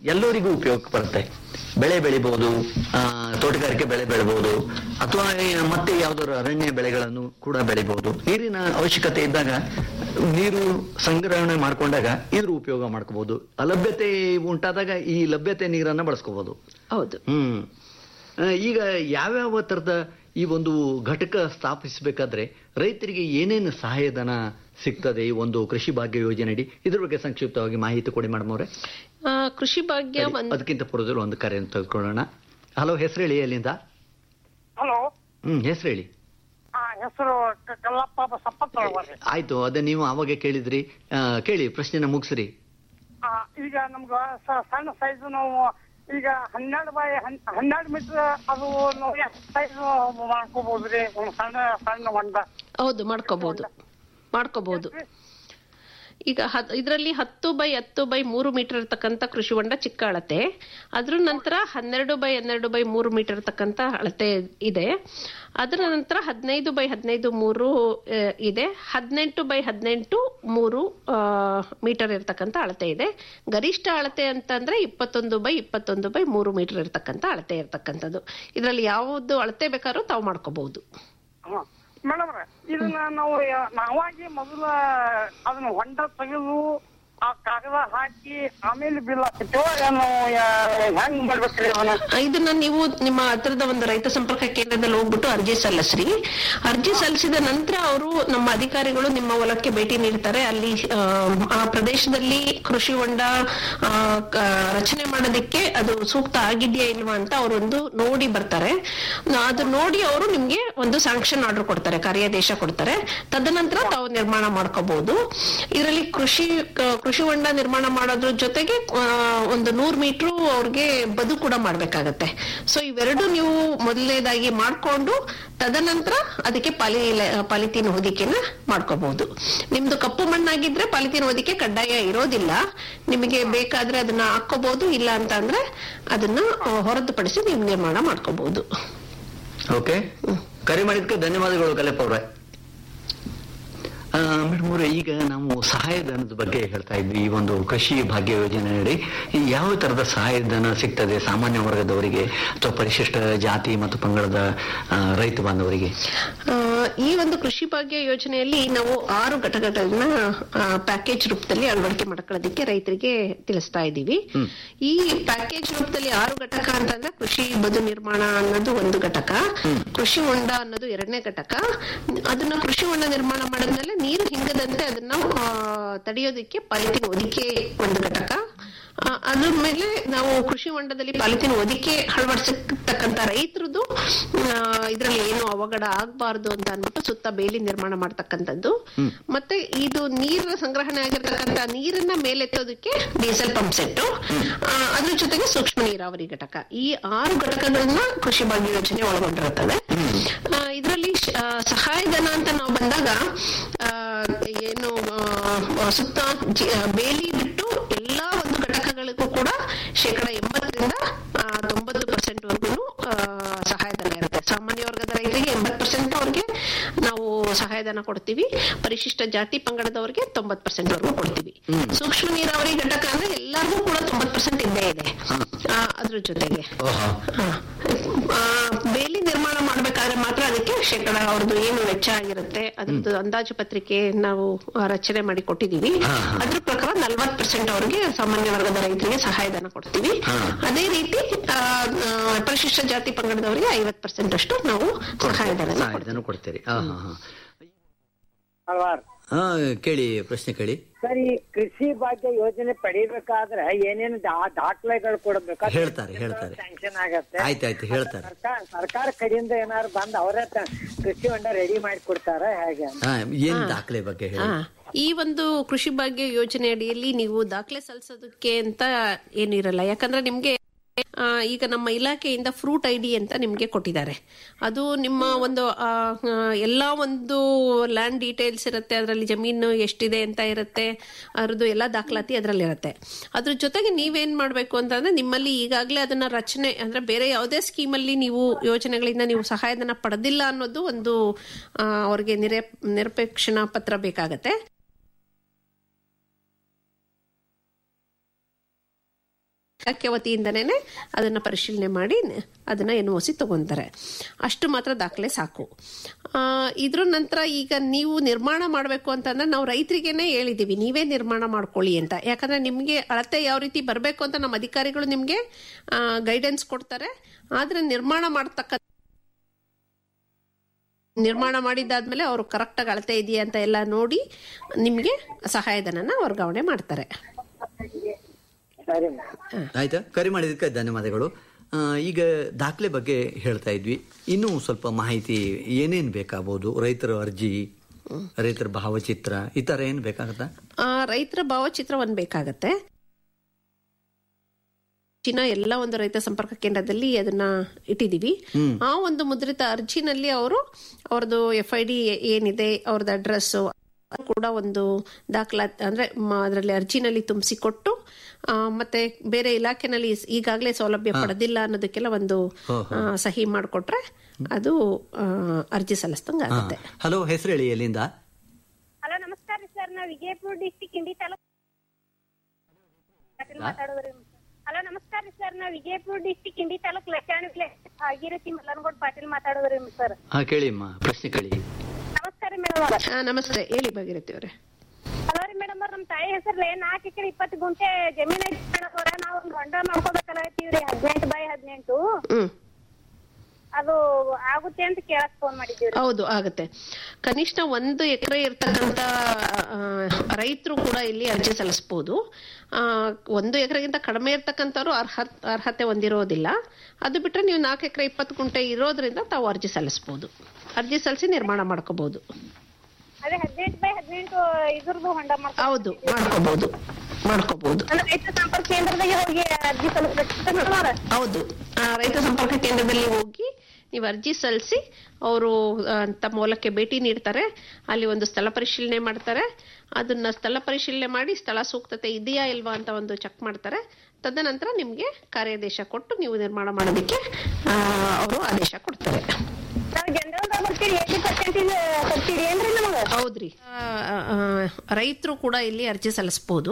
[SPEAKER 4] ಎಲ್ಲರಿಗೂ ಉಪಯೋಗಕ್ಕೆ ಬರುತ್ತೆ ಬೆಳೆ ಬೆಳಿಬಹುದು ಆ, ತೋಟಗಾರಿಕೆ ಬೆಳೆ ಬೆಳಬಹುದು ಅಥವಾ ಈ ಮತ್ತೆ ಯಾವ್ದಾದ್ರು ಅರಣ್ಯ ಬೆಳೆಗಳನ್ನು ಕೂಡ ಬೆಳಿಬಹುದು ನೀರಿನ ಅವಶ್ಯಕತೆ ಇದ್ದಾಗ ನೀರು ಸಂಗ್ರಹಣೆ ಮಾಡ್ಕೊಂಡಾಗ ಇದ್ರ ಉಪಯೋಗ ಮಾಡ್ಕೋಬಹುದು ಅಲಭ್ಯತೆ ಉಂಟಾದಾಗ ಈ ಲಭ್ಯತೆ ನೀರನ್ನ ಬಳಸ್ಕೋಬಹುದು
[SPEAKER 5] ಹೌದು
[SPEAKER 4] ಹ್ಮ್ ಆ, ಈಗ ಯಾವ್ಯಾವ ತರದ ಈ ಒಂದು ಘಟಕ ಸ್ಥಾಪಿಸಬೇಕಾದ್ರೆ ರೈತರಿಗೆ ಏನೇನು ಸಹಾಯಧನ ಸಿಗ್ತದೆ ಈ ಒಂದು ಕೃಷಿ ಭಾಗ್ಯ ಯೋಜನೆಯಡಿ ಇದ್ರ ಬಗ್ಗೆ ಸಂಕ್ಷಿಪ್ತವಾಗಿ ಮಾಹಿತಿ ಕೊಡಿ ಮೇಡಮ್ ಅವರೇ
[SPEAKER 5] ಆ, ಕೃಷಿ ಭಾಗ್ಯ ಒಂದ್
[SPEAKER 4] ಅದಕ್ಕಿಂತ ಪೂರ್ವದಲ್ಲಿ ಒಂದು ಕರೆಯನ್ನು ತೆಗೆದುಕೊಳ್ಳೋಣ ಹಲೋ ಹೆಸರು ಹೇಳಿ ಎಲ್ಲಿಂದ
[SPEAKER 6] ಹಲೋ
[SPEAKER 4] ಹ್ಮ್ ಹೆಸರು ಹೇಳಿ
[SPEAKER 6] ಹೆಸರು ಕಲ್ಲಪ್ಪ ಸಪ್ಪತ್
[SPEAKER 4] ಆಯ್ತು ಅದೇ ನೀವು ಅವಾಗ ಕೇಳಿದ್ರಿ ಆ, ಕೇಳಿ ಪ್ರಶ್ನೆನ ಮುಗಿಸ್ರಿ
[SPEAKER 6] ಈಗ ನಮ್ಗ ಸ- ಸಣ್ಣ ಸೈಜ್ ನಾವು ಈಗ ಹನ್ನೆರಡು ಬೈ ಹನ್- ಹನ್ನೆರಡು ಮೀಟರ್ ಅದು ನಾವು ಎಷ್ಟು ಸೈಜ್ ಮಾಡ್ಕೋಬಹುದ್ರಿ ಒಂದ್ ಸಣ್ಣ ಸಣ್ಣ ಹೊಂಡ
[SPEAKER 5] ಹೌದು ಮಾಡ್ಕೋಬಹುದು ಮಾಡ್ಕೋಬಹುದು ಈಗ ಹತ್- ಇದರಲ್ಲಿ ಹತ್ತು ಬೈ ಹತ್ತು ಬೈ ಮೂರು ಮೀಟರ್ ಇರ್ತಕ್ಕಂಥ ಕೃಷಿ ಹೊಂಡ ಚಿಕ್ಕ ಅಳತೆ ಅದ್ರ ನಂತರ ಹನ್ನೆರಡು ಬೈ ಹನ್ನೆರಡು ಬೈ ಮೂರು ಮೀಟರ್ ಇರ್ತಕ್ಕಂಥ ಅಳತೆ ಇದೆ ಅದರ ನಂತರ ಹದಿನೈದು ಬೈ ಹದಿನೈದು ಮೂರು ಆ, ಇದೆ ಹದಿನೆಂಟು ಬೈ ಹದಿನೆಂಟು ಮೂರು ಆ, ಮೀಟರ್ ಇರ್ತಕ್ಕಂಥ ಅಳತೆ ಇದೆ ಗರಿಷ್ಠ ಅಳತೆ ಅಂತಂದ್ರೆ ಇಪ್ಪತ್ತೊಂದು ಬೈ ಇಪ್ಪತ್ತೊಂದು ಬೈ ಮೂರು ಮೀಟರ್ ಇರ್ತಕ್ಕಂಥ ಅಳತೆ ಇರ್ತಕ್ಕಂಥದ್ದು ಇದರಲ್ಲಿ ಯಾವುದು ಅಳತೆ ಬೇಕಾದ್ರೂ ತಾವು ಮಾಡ್ಕೋಬಹುದು
[SPEAKER 6] ಮೇಡಮ್ ಇದನ್ನ ನಾವು ಯ- ನಾವಾಗಿ ಮೊದಲ ಅದನ್ನ ಹೊಂಡ ತೆಗೆದು ಆ ಕಾಗದ ಹಾಕಿ ಆಮೇಲೆ ಬಿಲ್ ಹಾಕ್ತೇವ ಏನು ಯ- ಹೆಂಗ್ ಮಾಡ್ಬೇಕ್ರಿ ಅವನ
[SPEAKER 5] ಇದನ್ನ ನೀವು ನಿಮ್ಮ ಹತ್ತಿರದ ಒಂದು ರೈತ ಸಂಪರ್ಕ ಕೇಂದ್ರದಲ್ಲಿ ಹೋಗ್ಬಿಟ್ಟು ಅರ್ಜಿ ಸಲ್ಲಿಸ್ರಿ ಅರ್ಜಿ ಸಲ್ಲಿಸಿದ ನಂತರ ಅವರು ನಮ್ಮ ಅಧಿಕಾರಿಗಳು ನಿಮ್ಮ ಹೊಲಕ್ಕೆ ಭೇಟಿ ನೀಡ್ತಾರೆ ಅಲ್ಲಿ ಆ, ಆ ಪ್ರದೇಶದಲ್ಲಿ ಕೃಷಿ ಹೊಂಡ ಆ, ಕ- ರಚನೆ ಮಾಡೋದಕ್ಕೆ ಅದು ಸೂಕ್ತ ಆಗಿದೆಯಾ ಇಲ್ವಾ ಅಂತ ಅವರೊಂದು ನೋಡಿ ಬರ್ತಾರೆ ನ- ಅದು ನೋಡಿ ಅವರು ನಿಮ್ಗೆ ಒಂದು ಸ್ಯಾಂಕ್ಷನ್ ಆರ್ಡರ್ ಕೊಡ್ತಾರೆ ಕಾರ್ಯಾದೇಶ ಕೊಡ್ತಾರೆ ತದನಂತರ ತಾವು ನಿರ್ಮಾಣ ಮಾಡ್ಕೋಬಹುದು ಇದರಲ್ಲಿ ಕೃಷಿ ಕ- ಕೃಷಿ ಹೊಂಡ ನಿರ್ಮಾಣ ಮಾಡೋದ್ರ ಜೊತೆಗೆ ಆ, ಒಂದು ನೂರ್ ಮೀಟರ್ ಅವ್ರಿಗೆ ಬದು ಕೂಡ ಮಾಡ್ಬೇಕಾಗತ್ತೆ ಸೊ ಇವೆರಡು ನೀವು ಮೊದಲನೇದಾಗಿ ಮಾಡ್ಕೊಂಡು ತದನಂತರ ಅದಕ್ಕೆ ಪಾಲಿ ಪಾಲಿಥೀನ್ ಹೊದಿಕೆನ ಮಾಡ್ಕೋಬಹುದು ನಿಮ್ದು ಕಪ್ಪು ಮಣ್ಣಾಗಿದ್ರೆ ಪಾಲಿಥೀನ್ ಹೊದಿಕೆ ಕಡ್ಡಾಯ ಇರೋದಿಲ್ಲ ನಿಮಗೆ ಬೇಕಾದ್ರೆ ಅದನ್ನ ಹಾಕೋಬಹುದು ಇಲ್ಲ ಅಂತ ಅಂದ್ರೆ ಅದನ್ನ ಆ, ಹೊರತುಪಡಿಸಿ ನೀವು ನಿರ್ಮಾಣ ಮಾಡ್ಕೋಬಹುದು
[SPEAKER 4] ಓಕೆ ಕರೆ ಮಾಡಿದ್ದಕ್ಕೆ ಧನ್ಯವಾದಗಳು ಕಲೆಪ್ಪ ಅವರೇ ಮೇಡಮ್ ಅವರೇ ಈಗ ನಾವು ಸಹಾಯಧನದ ಬಗ್ಗೆ ಹೇಳ್ತಾ ಇದ್ವಿ ಈ ಒಂದು ಕೃಷಿ ಭಾಗ್ಯ ಯೋಜನೆಯಡಿ ಈ ಯಾವ ತರದ ಸಹಾಯಧನ ಸಿಗ್ತದೆ ಸಾಮಾನ್ಯ ವರ್ಗದವರಿಗೆ ಅಥವಾ ಪರಿಶಿಷ್ಟ ಜಾತಿ ಮತ್ತು ಪಂಗಡದ ಆ, ರೈತ ಬಾಂಧವರಿಗೆ
[SPEAKER 5] ಆ, ಈ ಒಂದು ಕೃಷಿ ಭಾಗ್ಯ ಯೋಜನೆಯಲ್ಲಿ ನಾವು ಆರು ಘಟಕಗಳನ್ನ ಪ್ಯಾಕೇಜ್ ರೂಪದಲ್ಲಿ ಅಳವಡಿಕೆ ಮಾಡ್ಕೊಳ್ಳೋದಕ್ಕೆ ರೈತರಿಗೆ ತಿಳಿಸ್ತಾ ಇದ್ದೀವಿ ಈ ಪ್ಯಾಕೇಜ್ ರೂಪದಲ್ಲಿ ಆರು ಘಟಕ ಅಂತಂದ್ರೆ ಕೃಷಿ ಬದು ನಿರ್ಮಾಣ ಅನ್ನೋದು ಒಂದು ಘಟಕ ಕೃಷಿ ಹೊಂಡ ಅನ್ನೋದು ಎರಡನೇ ಘಟಕ ಅದನ್ನ ಕೃಷಿ ಹೊಂಡ ನಿರ್ಮಾಣ ಮಾಡಿದ್ಮೇಲೆ ನೀರು ಹಿಂಗದಂತೆ ಅದನ್ನ ಆ, ತಡೆಯೋದಕ್ಕೆ ಪಾಲಿಥಿನ್ ಹೊದಿಕೆ ಒಂದು ಘಟಕ ಆ, ಅದ್ರ ಮೇಲೆ ನಾವು ಕೃಷಿ ಹೊಂಡದಲ್ಲಿ ಪಾಲಿಥಿನ್ ಹೊದಿಕೆ ಅಳವಡಿಸತಕ್ಕಂತ ರೈತರದು ಇದರಲ್ಲಿ ಏನು ಅವಘಡ ಆಗ್ಬಾರ್ದು ಅಂತ ಅಂದ್ಬಿಟ್ಟು ಸುತ್ತ ಬೇಲಿ ನಿರ್ಮಾಣ ಮಾಡ್ತಕ್ಕಂಥದ್ದು ಮತ್ತೆ ಇದು ನೀರಿನ ಸಂಗ್ರಹಣೆ ಆಗಿರ್ತಕ್ಕಂಥ ನೀರನ್ನ ಮೇಲೆತ್ತೋದಕ್ಕೆ ಡೀಸೆಲ್ ಪಂಪ್ ಸೆಟ್ ಅದ್ರ ಜೊತೆಗೆ ಸೂಕ್ಷ್ಮ ನೀರಾವರಿ ಘಟಕ ಈ ಆರು ಘಟಕಗಳನ್ನ ಕೃಷಿ ಭಾಗ್ಯ ಯೋಜನೆ ಒಳಗೊಂಡಿರುತ್ತದೆ ಇದರಲ್ಲಿ ಸಹಾಯಧನ ಅಂತ ನಾವು ಬಂದಾಗ ಆ, ಏನು ಆ, ಸುತ್ತ ಜಿ- ಆ, ಬೇಲಿ ಬಿಟ್ಟು ಎಲ್ಲಾ ಒಂದು ಘಟಕಗಳಿಗೂ ಕೂಡ ಶೇಕಡ ಎಂಬತ್ತರಿಂದ ಆ, ತೊಂಬತ್ತು ಪರ್ಸೆಂಟ್ ವರ್ಗು ಸಹಾಯಧನ ಇರುತ್ತೆ ಸಾಮಾನ್ಯ ವರ್ಗದ ರೈತರಿಗೆ ಎಂಬತ್ತು ಪರ್ಸೆಂಟ್ ಅವ್ರಿಗೆ ನಾವು ಸಹಾಯಧನ ಕೊಡ್ತೀವಿ ಪರಿಶಿಷ್ಟ ಜಾತಿ ಪಂಗಡದವರಿಗೆ ತೊಂಬತ್ ಪರ್ಸೆಂಟ್ ವರ್ಗು ಕೊಡ್ತೀವಿ ಸೂಕ್ಷ್ಮ ನೀರಾವರಿ ಘಟಕ ಅಂದ್ರೆ ಎಲ್ಲರಿಗೂ ಕೂಡ ತೊಂಬತ್ ಪರ್ಸೆಂಟ್ ಇದ್ದೇ ಇದೆ ಆ, ಅದ್ರ ಜೊತೆಗೆ
[SPEAKER 4] ಓಹೋ
[SPEAKER 5] ಹಾ. ಆ, ಬೇಲಿ ನಿರ್ಮಾಣ ಮಾಡ್ಬೇಕಾದ್ರೆ ಮಾತ್ರ ಅದಕ್ಕೆ ಶೇಕಡ ಅವ್ರದ್ದು ಏನು ವೆಚ್ಚ ಆಗಿರುತ್ತೆ ಅದ್ರದ್ದು ಅಂದಾಜು ಪತ್ರಿಕೆ ನಾವು ಆ, ರಚನೆ ಮಾಡಿ ಕೊಟ್ಟಿದೀವಿ ಅದ್ರ ಪ್ರಕಾರ ನಲ್ವತ್ ಪರ್ಸೆಂಟ್ ಅವ್ರಿಗೆ ಸಾಮಾನ್ಯ ವರ್ಗದ ರೈತರಿಗೆ ಸಹಾಯಧನ ಕೊಡ್ತೀವಿ ಅದೇ ರೀತಿ ಆ, ಆ, ಪರಿಶಿಷ್ಟ ಜಾತಿ ಪಂಗಡದವರಿಗೆ ಐವತ್ ಪರ್ಸೆಂಟ್ ಅಷ್ಟು ನಾವು ಸಹಾಯಧನ
[SPEAKER 4] ಸಹಾಯಧನ ಕೊಡ್ತೀರಿ ಹಾ ಹಾ ಹಾ
[SPEAKER 6] ಅಲ್ವಾ
[SPEAKER 4] ಹಾ ಕೇಳಿ ಪ್ರಶ್ನೆ ಕೇಳಿ
[SPEAKER 6] ಸರಿ ಕೃಷಿ ಭಾಗ್ಯ ಯೋಜನೆ ಪಡಿಬೇಕಾದ್ರೆ ಏನೇನು ದಾ- ದಾಖಲೆಗಳು ಕೊಡ್ಬೇಕು
[SPEAKER 4] ಹೇಳ್ತಾರೆ, ಹೇಳ್ತಾರೆ.
[SPEAKER 6] ಸ್ಯಾಂಕ್ಷನ್ ಆಗತ್ತೆ
[SPEAKER 4] ಆಯ್ತಾಯ್ತು ಹೇಳ್ತಾರೆ
[SPEAKER 6] ಸರ್ಕಾರ ಸರ್ಕಾರ ಕಡೆಯಿಂದ ಏನಾದ್ರು ಬಂದ್ ಅವರೇ ತ- ಕೃಷಿ ಹೊಂಡ ರೆಡಿ ಮಾಡಿ ಕೊಡ್ತಾರ ಹೇಗೆ
[SPEAKER 4] ಹಾ ಏನ್ ದಾಖಲೆ ಬಗ್ಗೆ ಹೇಳಿ
[SPEAKER 5] ಹಾ. ಈ ಒಂದು ಕೃಷಿ ಭಾಗ್ಯ ಯೋಜನೆ ಅಡಿಯಲ್ಲಿ ನೀವು ದಾಖಲೆ ಸಲ್ಲಿಸೋದಕ್ಕೆ ಅಂತ ಏನಿರಲ್ಲ ಯಾಕಂದ್ರೆ ನಿಮ್ಗೆ ಆ, ಈಗ ನಮ್ಮ ಇಲಾಖೆಯಿಂದ ಫ್ರೂಟ್ ಐ ಡಿ ಅಂತ ನಿಮ್ಗೆ ಕೊಟ್ಟಿದ್ದಾರೆ ಅದು ನಿಮ್ಮ ಒಂದು ಆ, ಆ, ಎಲ್ಲಾ ಒಂದು ಲ್ಯಾಂಡ್ ಡೀಟೇಲ್ಸ್ ಇರುತ್ತೆ ಅದರಲ್ಲಿ ಜಮೀನು ಎಷ್ಟಿದೆ ಅಂತ ಇರುತ್ತೆ ಅದ್ರದ್ದು ಎಲ್ಲ ದಾಖಲಾತಿ ಅದರಲ್ಲಿ ಇರುತ್ತೆ ಅದ್ರ ಜೊತೆಗೆ ನೀವೇನ್ ಮಾಡ್ಬೇಕು ಅಂತಂದ್ರೆ ನಿಮ್ಮಲ್ಲಿ ಈಗಾಗಲೇ ಅದನ್ನ ರಚನೆ ಅಂದ್ರೆ ಬೇರೆ ಯಾವುದೇ ಸ್ಕೀಮಲ್ಲಿ ನೀವು ಯೋಜನೆಗಳಿಂದ ನೀವು ಸಹಾಯಧನ ಪಡೆದಿಲ್ಲ ಅನ್ನೋದು ಒಂದು ಆ, ಅವ್ರಿಗೆ ನಿರೇ ನಿರಪೇಕ್ಷಣಾ ಪತ್ರ ಬೇಕಾಗತ್ತೆ ಇಲಾಖೆ ವತಿಯಿಂದನೇ ಅದನ್ನ ಪರಿಶೀಲನೆ ಮಾಡಿ ಅದನ್ನ ಎನ್ ಒ ಸಿ ತಗೊಂತಾರೆ ಅಷ್ಟು ಮಾತ್ರ ದಾಖಲೆ ಸಾಕು ಆ, ಇದ್ರ ನಂತರ ಈಗ ನೀವು ನಿರ್ಮಾಣ ಮಾಡಬೇಕು ಅಂತಂದ್ರೆ ನಾವು ರೈತರಿಗೇನೆ ಹೇಳಿದೀವಿ ನೀವೇ ನಿರ್ಮಾಣ ಮಾಡ್ಕೊಳ್ಳಿ ಅಂತ ಯಾಕಂದ್ರೆ ನಿಮಗೆ ಅಳತೆ ಯಾವ ರೀತಿ ಬರಬೇಕು ಅಂತ ನಮ್ಮ ಅಧಿಕಾರಿಗಳು ನಿಮಗೆ ಗೈಡೆನ್ಸ್ ಕೊಡ್ತಾರೆ ಆದ್ರೆ ನಿರ್ಮಾಣ ಮಾಡ್ತಕ್ಕ ನಿರ್ಮಾಣ ಮಾಡಿದ್ದಾದ್ಮೇಲೆ ಅವರು ಕರೆಕ್ಟಾಗಿ ಅಳತೆ ಇದೆಯಾ ಅಂತ ಎಲ್ಲ ನೋಡಿ ನಿಮಗೆ ಸಹಾಯಧನನ ವರ್ಗಾವಣೆ ಮಾಡ್ತಾರೆ
[SPEAKER 6] ಸರಿ
[SPEAKER 4] ಆಯ್ತಾ ಕರೆ ಮಾಡಿದ್ದಕ್ಕೆ ಧನ್ಯವಾದಗಳು ಆ, ಈಗ ದಾಖಲೆ ಬಗ್ಗೆ ಹೇಳ್ತಾ ಇದ್ವಿ ಇನ್ನೂ ಸ್ವಲ್ಪ ಮಾಹಿತಿ ಏನೇನು ಬೇಕಾಗಬಹುದು ರೈತರ ಅರ್ಜಿ ರೈತರ ಭಾವಚಿತ್ರ ಈ ತರ ಏನ್ ಬೇಕಾಗತ್ತಾ
[SPEAKER 5] ಆ, ರೈತರ ಭಾವಚಿತ್ರ ಒಂದ್ ಬೇಕಾಗತ್ತೆ ಚಿನ್ನ ಎಲ್ಲ ಒಂದು ರೈತ ಸಂಪರ್ಕ ಕೇಂದ್ರದಲ್ಲಿ ಅದನ್ನ ಇಟ್ಟಿದೀವಿ ಆ ಒಂದು ಮುದ್ರಿತ ಅರ್ಜಿನಲ್ಲಿ ಅವರು ಅವ್ರದ್ದು ಎಫ್ ಐ ಡಿ ಏನಿದೆ ಅವ್ರದ್ದು ಅಡ್ರೆಸ್ ಕೂಡ ಒಂದು ದಾಖಲಾತಿ ಅಂದ್ರೆ ಅದರಲ್ಲಿ ಅರ್ಜಿನಲ್ಲಿ ತುಂಬಿಸಿಕೊಟ್ಟು ಆ, ಮತ್ತೆ ಬೇರೆ ಇಲಾಖೆನಲ್ಲಿ ಈಗಾಗಲೇ ಸೌಲಭ್ಯ ಪಡೆದಿಲ್ಲ ಅನ್ನೋದಕ್ಕೆಲ್ಲ ಒಂದು ಆ, ಸಹಿ ಮಾಡಿಕೊಟ್ರೆ ಅದು ಆ, ಅರ್ಜಿ ಸಲ್ಲಿಸ್ದಂಗ ಆಗುತ್ತೆ
[SPEAKER 4] ಹಲೋ ಹೆಸರು ಹೇಳಿ ಎಲ್ಲಿಂದ
[SPEAKER 7] ಹಲೋ ನಮಸ್ಕಾರ ರೀ ಸರ್ ನಾವು ವಿಜಯಪುರ ಡಿಸ್ಟಿಕ್ ಇಂಡಿ ತಾಲೂಕ್ ಮಾತಾಡೋದ್ರಿ ಹಲೋ ನಮಸ್ಕಾರ ರೀ ಸರ್ ನಾವು ವಿಜಯಪುರ ಡಿಸ್ಟಿಕ್ ಇಂಡಿ ತಾಲೂಕ್ ಲಚಾಣಿ ಭಾಗೀರಥಿ ಮಲ್ಲನಗೌಡ್ ಪಾಟೀಲ್ ಮಾತಾಡೋದ್ರಿ ಸರ್
[SPEAKER 4] ಹಾ ಕೇಳಿಮ್ಮ ಪ್ರಶ್ನೆ ಕೇಳಿ
[SPEAKER 7] ನಮಸ್ಕಾರ ರೀ ಮೇಡಮ್ ಅವ್ರ
[SPEAKER 5] ಆ, ನಮಸ್ತೆ ಹೇಳಿ ಭಾಗಿರಥಿ ಅವರೇ
[SPEAKER 7] ಹಲೋ ರೀ ಮೇಡಮ್ ಅವ್ರ ನಮ್ ತಾಯಿ ಹೆಸರ್ಲೆ ನಾಲ್ಕು ಎಕರೆ ಇಪ್ಪತ್ತು ಗುಂಟೆ ಜಮೀನ್ ಐತಿ ಮೇಡಮ್ ಅವ್ರ ನಾವು ಒಂದು ಹೊಂಡ ಮಾಡ್ಕೋಬೇಕಲ್ಲತ್ತೀವ್ರಿ ಹದಿನೆಂಟು ಬೈ ಹದಿನೆಂಟು
[SPEAKER 5] ಹ್ಮ್
[SPEAKER 7] ಅದು ಆಗುತ್ತೆ ಅಂತ ಕೇಳಕ್ ಫೋನ್ ಮಾಡಿದ್ದೀವ್ರಿ
[SPEAKER 5] ಹೌದು ಆಗತ್ತೆ ಕನಿಷ್ಠ ಒಂದು ಎಕರೆ ಇರ್ತಕ್ಕಂತ ರೈತರು ಕೂಡ ಇಲ್ಲಿ ಅರ್ಜಿ ಸಲ್ಲಿಸಬಹುದು ಆ, ಒಂದು ಎಕರೆಗಿಂತ ಕಡಿಮೆ ಇರ್ತಕ್ಕಂಥವ್ರು ಅರ್ಹ ಅರ್ಹತೆ ಹೊಂದಿರೋದಿಲ್ಲ ಅದು ಬಿಟ್ರೆ ನೀವು ನಾಲ್ಕು ಎಕರೆ ಇಪ್ಪತ್ತು ಗುಂಟೆ ಇರೋದ್ರಿಂದ ತಾವು ಅರ್ಜಿ ಸಲ್ಲಿಸಬಹುದು ಅರ್ಜಿ ಸಲ್ಲಿಸಿ ನಿರ್ಮಾಣ ಮಾಡ್ಕೋಬಹುದು
[SPEAKER 7] ಅದೇ ಹದಿನೆಂಟು ಬೈ ಹದಿನೆಂಟು ಇದ್ರದ್ದು ಹೊಂಡ ಮಾಡ್ಕೊ
[SPEAKER 5] ಹೌದು ಮಾಡ್ಕೋಬಹುದು ಮಾಡ್ಕೋಬಹುದು
[SPEAKER 7] ಅಂದ್ರೆ ರೈತ ಸಂಪರ್ಕ ಕೇಂದ್ರದಾಗೆ ಹೋಗಿ ಅರ್ಜಿ ಸಲ್ಲಿಸ್ಬೇಕು ಮೇಡಮ್ ಅವ್ರ
[SPEAKER 5] ಹೌದು ಆ, ರೈತ ಸಂಪರ್ಕ ಕೇಂದ್ರದಲ್ಲಿ ಹೋಗಿ ನೀವು ಅರ್ಜಿ ಸಲ್ಲಿಸಿ ಅವರು ತಮ್ಮ ಹೊಲಕ್ಕೆ ಭೇಟಿ ನೀಡ್ತಾರೆ ಅಲ್ಲಿ ಒಂದು ಸ್ಥಳ ಪರಿಶೀಲನೆ ಮಾಡ್ತಾರೆ ಅದನ್ನ ಸ್ಥಳ ಪರಿಶೀಲನೆ ಮಾಡಿ ಸ್ಥಳ ಸೂಕ್ತತೆ ಇದೆಯಾ ಇಲ್ವಾ ಅಂತ ಒಂದು ಚೆಕ್ ಮಾಡ್ತಾರೆ ತದನಂತರ ನಿಮ್ಗೆ ಕಾರ್ಯಾದೇಶ ಕೊಟ್ಟು ನೀವು ನಿರ್ಮಾಣ ಮಾಡೋದಕ್ಕೆ ಅವರು ಆದೇಶ ಕೊಡ್ತಾರೆ
[SPEAKER 7] ನಾವು ಜನರಲ್ ಬರ್ತೀರಿ ಏಯ್ಟಿ ಪರ್ಸೆಂಟೇಜ್ ಕೊಡ್ತೀರಿ ಏನ್ರಿ ನಮಗ
[SPEAKER 5] ಹೌದ್ರಿ ರೈತರು ಕೂಡ ಇಲ್ಲಿ ಅರ್ಜಿ ಸಲ್ಲಿಸಬಹುದು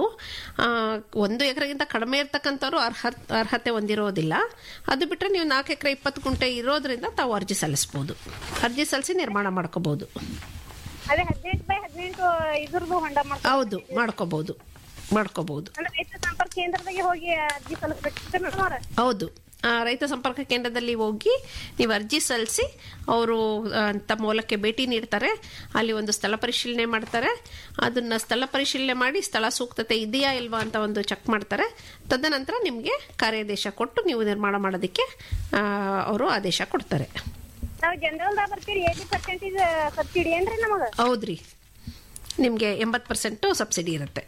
[SPEAKER 5] ಒಂದು ಎಕರೆಗಿಂತ ಕಡಿಮೆ ಇರ್ತಕ್ಕಂಥವ್ರು ಅರ್ಹ ಅರ್ಹತೆ ಹೊಂದಿರೋದಿಲ್ಲ ಅದು ಬಿಟ್ರೆ ನೀವು ನಾಲ್ಕು ಎಕರೆ ಇಪ್ಪತ್ತು ಗುಂಟೆ ಇರೋದ್ರಿಂದ ತಾವು ಅರ್ಜಿ ಸಲ್ಲಿಸಬಹುದು ಅರ್ಜಿ ಸಲ್ಲಿಸಿ ನಿರ್ಮಾಣ ಮಾಡ್ಕೋಬಹುದು
[SPEAKER 7] ಅದೇ ಹದಿನೆಂಟು ಬೈ ಹದಿನೆಂಟು ಇದ್ರದ್ದು ಹೊಂಡ ಮಾಡ್ಕೊ
[SPEAKER 5] ಹೌದು ಮಾಡ್ಕೋಬಹುದು ಮಾಡ್ಕೋಬಹುದು
[SPEAKER 7] ಅಂದ್ರೆ ರೈತ ಸಂಪರ್ಕ ಕೇಂದ್ರದಾಗೆ ಹೋಗಿ ಅರ್ಜಿ ಸಲ್ಲಿಸ್ಬೇಕು ಮೇಡಮ್ ಅವ್ರ
[SPEAKER 5] ಹೌದು ಆ, ರೈತ ಸಂಪರ್ಕ ಕೇಂದ್ರದಲ್ಲಿ ಹೋಗಿ ನೀವು ಅರ್ಜಿ ಸಲ್ಲಿಸಿ ಅವರು ತಮ್ಮ ಹೊಲಕ್ಕೆ ಭೇಟಿ ನೀಡ್ತಾರೆ ಅಲ್ಲಿ ಒಂದು ಸ್ಥಳ ಪರಿಶೀಲನೆ ಮಾಡ್ತಾರೆ ಅದನ್ನ ಸ್ಥಳ ಪರಿಶೀಲನೆ ಮಾಡಿ ಸ್ಥಳ ಸೂಕ್ತತೆ ಇದೆಯಾ ಇಲ್ವಾ ಅಂತ ಒಂದು ಚೆಕ್ ಮಾಡ್ತಾರೆ ತದನಂತರ ನಿಮಗೆ ಕಾರ್ಯಾದೇಶ ಕೊಟ್ಟು ನೀವು ನಿರ್ಮಾಣ ಮಾಡೋದಕ್ಕೆ ಅವರು ಆದೇಶ ಕೊಡ್ತಾರೆ
[SPEAKER 7] ನಾವು ಜನರಲ್ ಬರ್ತೀರಿ ಏಯ್ಟಿ ಪರ್ಸೆಂಟೇಜ್ ಸಬ್ಸಿಡಿ ಏನ್ರಿ ನಮಗ
[SPEAKER 5] ಹೌದ್ರಿ ನಿಮಗೆ ಎಂಬತ್ತು ಪರ್ಸೆಂಟು ಸಬ್ಸಿಡಿ ಇರುತ್ತೆ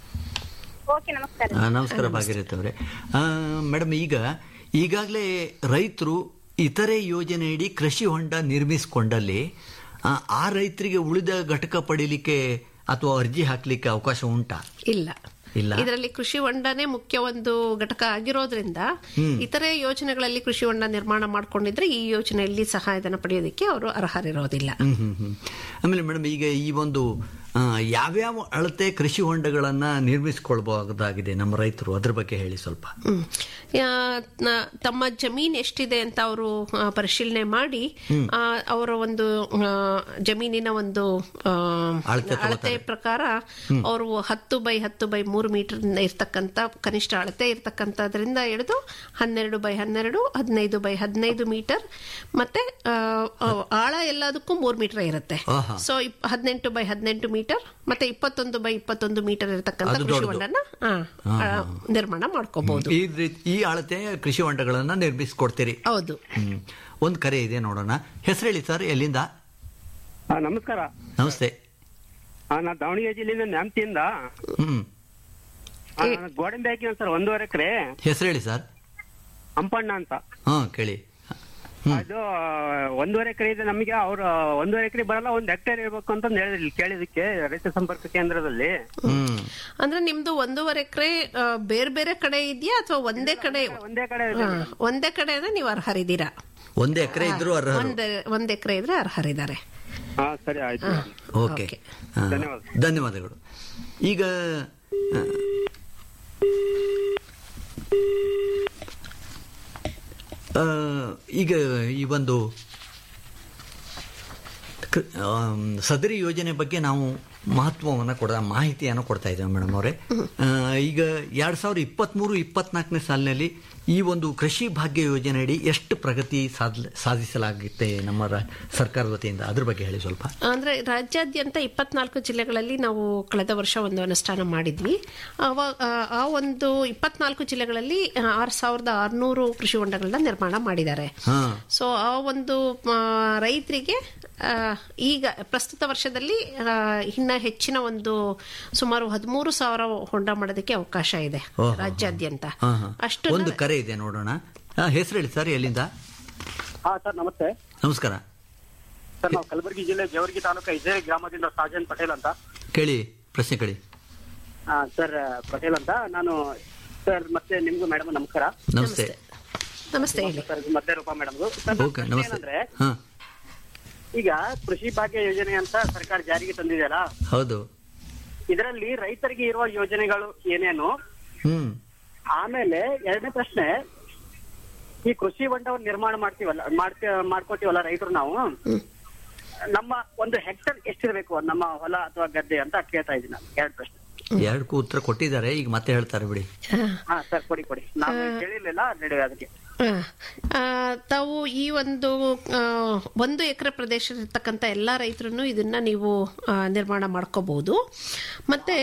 [SPEAKER 7] ಓಕೆ ನಮಸ್ಕಾರ
[SPEAKER 4] ಆ, ನಮಸ್ಕಾರ ಭಾಗೀರಥ್ ಅವರೇ ಮೇಡಮ್ ಈಗ ಈಗಾಗಲೇ ರೈತರು ಇತರೆ ಯೋಜನೆಯಡಿ ಕೃಷಿ ಹೊಂಡ ನಿರ್ಮಿಸಿಕೊಂಡಲ್ಲಿ ಆ, ಆ ರೈತರಿಗೆ ಉಳಿದ ಘಟಕ ಪಡೀಲಿಕ್ಕೆ ಅಥವಾ ಅರ್ಜಿ ಹಾಕ್ಲಿಕ್ಕೆ ಅವಕಾಶ ಉಂಟಾ
[SPEAKER 5] ಇಲ್ಲ
[SPEAKER 4] ಇಲ್ಲ.
[SPEAKER 5] ಇದರಲ್ಲಿ ಕೃಷಿ ಹೊಂಡನೇ ಮುಖ್ಯ ಒಂದು ಘಟಕ ಆಗಿರೋದ್ರಿಂದ ಇತರೆ ಯೋಜನೆಗಳಲ್ಲಿ ಕೃಷಿ ಹೊಂಡ ನಿರ್ಮಾಣ ಮಾಡ್ಕೊಂಡಿದ್ರೆ ಈ ಯೋಜನೆಯಲ್ಲಿ ಸಹಾಯಧನ ಪಡೆಯೋದಕ್ಕೆ ಅವರು ಅರ್ಹರಿರೋದಿಲ್ಲ
[SPEAKER 4] ಹ್ಮ್ ಹ್ಮ್ ಹ್ಮ್ ಆಮೇಲೆ ಮೇಡಮ್ ಈಗ ಈ ಒಂದು ಆ, ಯಾವ್ಯಾವ ಅಳತೆ ಕೃಷಿ ಹೊಂಡಗಳನ್ನ ನಿರ್ಮಿಸಿಕೊಳ್ಬಹುದಾಗಿದೆ ನಮ್ಮ ರೈತರು ಅದ್ರ ಬಗ್ಗೆ ಹೇಳಿ ಸ್ವಲ್ಪ
[SPEAKER 5] ಹ್ಮ್. ಆ, ನ- ತಮ್ಮ ಜಮೀನ್ ಎಷ್ಟಿದೆ ಅಂತ ಅವರು ಪರಿಶೀಲನೆ ಮಾಡಿ ಆ, ಅವರ ಒಂದು ಆ, ಜಮೀನಿನ ಒಂದು ಆ,
[SPEAKER 4] ಅಳತೆ
[SPEAKER 5] ಅಳತೆ ಪ್ರಕಾರ ಅವರು ಹತ್ತು ಬೈ ಹತ್ತು ಬೈ ಮೂರು ಮೀಟರ್ ಇರ್ತಕ್ಕಂಥ ಕನಿಷ್ಠ ಅಳತೆ ಇರ್ತಕ್ಕಂಥದ್ರಿಂದ ಹಿಡಿದು ಹನ್ನೆರಡು ಬೈ ಹನ್ನೆರಡು ಹದಿನೈದು ಬೈ ಹದಿನೈದು ಮೀಟರ್ ಮತ್ತೆ ಆ, ಆ, ಆಳ ಎಲ್ಲದಕ್ಕೂ ಮೂರು ಮೀಟರ್ ಇರುತ್ತೆ
[SPEAKER 4] ಆಹಾ.
[SPEAKER 5] ಸೊ ಹದಿನೆಂಟು ಬೈ ಹದಿನೆಂಟು ಮೀಟರ್ ಮತ್ತೆ ಇಪ್ಪತ್ತೊಂದು ಬೈ ಇಪ್ಪತ್ತೊಂದು ಮೀಟರ್ ಇರತಕ್ಕಂಥ
[SPEAKER 4] ಅದು
[SPEAKER 5] ಕೃಷಿ
[SPEAKER 4] ದೊಡ್ಡದು.
[SPEAKER 5] ಹೊಂಡನ ಆ, ಆ, ನಿರ್ಮಾಣ ಮಾಡ್ಕೋಬಹುದು
[SPEAKER 4] ಈ ರೀತಿ ಈ ಅಳತೆ ಕೃಷಿ ಹೊಂಡಗಳನ್ನ ನಿರ್ಮಿಸಿಕೊಡ್ತೀರಿ
[SPEAKER 5] ಹೌದು
[SPEAKER 4] ಹ್ಮ್ ಒಂದ್ ಕರೆ ಇದೆ ನೋಡೋಣ ಹೆಸರು ಹೇಳಿ ಸರ್ ಎಲ್ಲಿಂದ
[SPEAKER 8] ಆ, ನಮಸ್ಕಾರ
[SPEAKER 4] ನಮಸ್ತೆ
[SPEAKER 8] ಆ, ನಾ ದಾವಣಗೆರೆ ಜಿಲ್ಲೆಯಿಂದ ನ್ಯಾಮತಿಯಿಂದ
[SPEAKER 4] ಹ್ಮ್
[SPEAKER 8] ಗೋಡಂಬಿ ಹಾಕಿನ ಸರ್ ಒಂದೂವರೆ ಎಕರೆ
[SPEAKER 4] ಹೆಸರು ಹೇಳಿ ಸರ್
[SPEAKER 8] ಹಂಪಣ್ಣ ಅಂತ
[SPEAKER 4] ಹಾ ಕೇಳಿ ಹ್ಮ್.
[SPEAKER 8] ಅದು ಒಂದೂವರೆ ಎಕರೆ ಇದೆ ನಮಗೆ ಅವ್ರು ಒಂದೂವರೆ ಎಕರೆ ಬರಲ್ಲ ಒಂದ್ ಹೆಕ್ಟೇರ್ ಇರ್ಬೇಕು ಅಂತ ಹೇಳಿದ್ರಿ ಕೇಳಿದಕ್ಕೆ ರೈತ ಸಂಪರ್ಕ ಕೇಂದ್ರದಲ್ಲಿ
[SPEAKER 4] ಹ್ಮ್
[SPEAKER 5] ಅಂದ್ರೆ ನಿಮ್ದು ಒಂದೂವರೆ ಎಕರೆ ಬೇರೆ ಬೇರೆ ಕಡೆ ಇದೆಯಾ ಅಥವಾ ಒಂದೇ ಕಡೆ
[SPEAKER 8] ಒಂದೇ ಕಡೆ ಇದೆ
[SPEAKER 5] ಆ, ಒಂದೇ ಕಡೆ ಅಂದ್ರೆ ನೀವು ಅರ್ಹರಿದ್ದೀರಾ
[SPEAKER 4] ಒಂದ್ ಎಕರೆ ಇದ್ರು ಅರ್ಹರು
[SPEAKER 5] ಒಂದ್ ಒಂದ್ ಎಕರೆ ಇದ್ರೆ ಅರ್ಹರಿದ್ದಾರೆ
[SPEAKER 8] ಹಾ ಸರಿ ಆಯ್ತು
[SPEAKER 4] ಓಕೆ
[SPEAKER 5] ಓಕೆ.
[SPEAKER 4] ಹಾ,
[SPEAKER 8] ಧನ್ಯವಾದ.
[SPEAKER 4] ಧನ್ಯವಾದಗಳು ಈಗ ಆ, ಆ, ಈಗ ಈ ಒಂದು ಕ- ಆಮ್, ಸದರಿ ಯೋಜನೆ ಬಗ್ಗೆ ನಾವು ಮಹತ್ವವನ್ನು ಕೊಡ ಮಾಹಿತಿಯನ್ನು ಕೊಡ್ತಾ ಇದ್ದೇವೆ ಮೇಡಮ್ ಅವರೇ ಆ, ಈಗ ಎರಡ್ ಸಾವಿರದ ಇಪ್ಪತ್ತ್ಮೂರು ಇಪ್ಪತ್ನಾಲ್ಕನೇ ಸಾಲಿನಲ್ಲಿ ಈ ಒಂದು ಕೃಷಿ ಭಾಗ್ಯ ಯೋಜನೆಯಡಿ ಎಷ್ಟು ಪ್ರಗತಿ ಸಾಧ ಸಾಧಿಸಲಾಗುತ್ತೆ ನಮ್ಮ ರಾ- ಸರ್ಕಾರದ ವತಿಯಿಂದ ಅದ್ರ ಬಗ್ಗೆ ಹೇಳಿ ಸ್ವಲ್ಪ
[SPEAKER 5] ಅಂದ್ರೆ ರಾಜ್ಯಾದ್ಯಂತ ಇಪ್ಪತ್ನಾಲ್ಕು ಜಿಲ್ಲೆಗಳಲ್ಲಿ ನಾವು ಕಳೆದ ವರ್ಷ ಒಂದು ಅನುಷ್ಠಾನ ಮಾಡಿದ್ವಿ ಅವಾಗ ಆ- ಆ ಒಂದು ಇಪ್ಪತ್ನಾಲ್ಕು ಜಿಲ್ಲೆಗಳಲ್ಲಿ ಆರು ಸಾವಿರದ ಆರುನೂರು ಕೃಷಿ ಹೊಂಡಗಳನ್ನ ನಿರ್ಮಾಣ ಮಾಡಿದ್ದಾರೆ
[SPEAKER 4] ಹಾ
[SPEAKER 5] ಸೊ ಆ ಒಂದು ಆ, ರೈತರಿಗೆ ಆ, ಈಗ ಪ್ರಸ್ತುತ ವರ್ಷದಲ್ಲಿ ಆ, ಇನ್ನ ಹೆಚ್ಚಿನ ಒಂದು ಸುಮಾರು ಹದಿಮೂರು ಸಾವಿರ ಹೊಂಡ ಮಾಡೋದಕ್ಕೆ ಅವಕಾಶ ಇದೆ
[SPEAKER 4] ಓಹೋ.
[SPEAKER 5] ರಾಜ್ಯಾದ್ಯಂತ
[SPEAKER 4] ಹಾ, ಹಾ.
[SPEAKER 5] ಅಷ್ಟು
[SPEAKER 4] ಒಂದು ಕರೆ ಇದೆ ನೋಡೋಣ ಹೆಸರು ಹೇಳಿ ಸರ್ ಎಲ್ಲಿಂದ
[SPEAKER 8] ಹಾ ಸರ್ ನಮಸ್ತೆ
[SPEAKER 4] ನಮಸ್ಕಾರ
[SPEAKER 8] ಸರ್ ನಾವು ಕಲಬುರಗಿ ಜಿಲ್ಲೆ ಜೇವರ್ಗಿ ತಾಲೂಕು ಇಜೇರಿ ಗ್ರಾಮದಿಂದ ಸಾಜನ್ ಪಟೇಲ್ ಅಂತ
[SPEAKER 4] ಕೇಳಿ ಪ್ರಶ್ನೆ ಕೇಳಿ
[SPEAKER 8] ಆ, ಸರ್ ಪಟೇಲ್ ಅಂತ ನಾನು ಸರ್ ಮತ್ತೆ ನಿಮ್ಗೂ ಮೇಡಮ್ ನಮಸ್ಕಾರ
[SPEAKER 4] ನಮಸ್ತೆ
[SPEAKER 5] ನಮಸ್ತೆ ಹೇಳಿ
[SPEAKER 8] ಸರ್ ಮತ್ತೆ ರೂಪಾ ಮೇಡಮ್ಗೂ ಸರ್ ನನ್ನ
[SPEAKER 4] ಓಕೆ
[SPEAKER 8] ಪ್ರಶ್ನೆ
[SPEAKER 4] ನಮಸ್ತೆ
[SPEAKER 8] ಏನಂದ್ರೆ
[SPEAKER 4] ಹಾ
[SPEAKER 8] ಈಗ ಕೃಷಿ ಭಾಗ್ಯ ಯೋಜನೆ ಅಂತ ಸರ್ಕಾರ ಜಾರಿಗೆ ತಂದಿದೆಯಲ್ಲ
[SPEAKER 4] ಹೌದು
[SPEAKER 8] ಇದರಲ್ಲಿ ರೈತರಿಗೆ ಇರುವ ಯೋಜನೆಗಳು ಏನೇನು
[SPEAKER 4] ಹ್ಮ್
[SPEAKER 8] ಆಮೇಲೆ ಎರಡನೇ ಪ್ರಶ್ನೆ ಈ ಕೃಷಿ ಹೊಂಡವನ್ನು ನಿರ್ಮಾಣ ಮಾಡ್ತೀವಲ್ಲ ಮಾಡ್ತೀ ಮಾಡ್ಕೋತೀವಲ್ಲ ರೈತರು ನಾವು ನಮ್ಮ ಒಂದು ಹೆಕ್ಟರ್ ಎಷ್ಟಿರ್ಬೇಕು ನಮ್ಮ ಹೊಲ ಅಥವಾ ಗದ್ದೆ ಅಂತ ಕೇಳ್ತಾ ಇದ್ದೀನಿ ನಾನು ಎರಡು ಪ್ರಶ್ನೆ
[SPEAKER 4] ಎರಡಕ್ಕೂ ಉತ್ತರ ಕೊಟ್ಟಿದ್ದಾರೆ ಈಗ ಮತ್ತೆ ಹೇಳ್ತಾರೆ ಬಿಡಿ
[SPEAKER 8] ಹಾ ಸರ್ ಕೊಡಿ ಕೊಡಿ ನಾವು ಕೇಳಿರ್ಲಿಲ್ಲ ನಡುವೆ ಅದಕ್ಕೆ
[SPEAKER 5] ಆ, ಆ, ತಾವು ಈ ಒಂದು ಆ, ಒಂದು ಎಕರೆ ಪ್ರದೇಶ ಇರ್ತಕ್ಕಂಥ ಎಲ್ಲ ರೈತರನ್ನು ಇದನ್ನ ನೀವು ಆ, ನಿರ್ಮಾಣ ಮಾಡ್ಕೋಬಹುದು ಮತ್ತೆ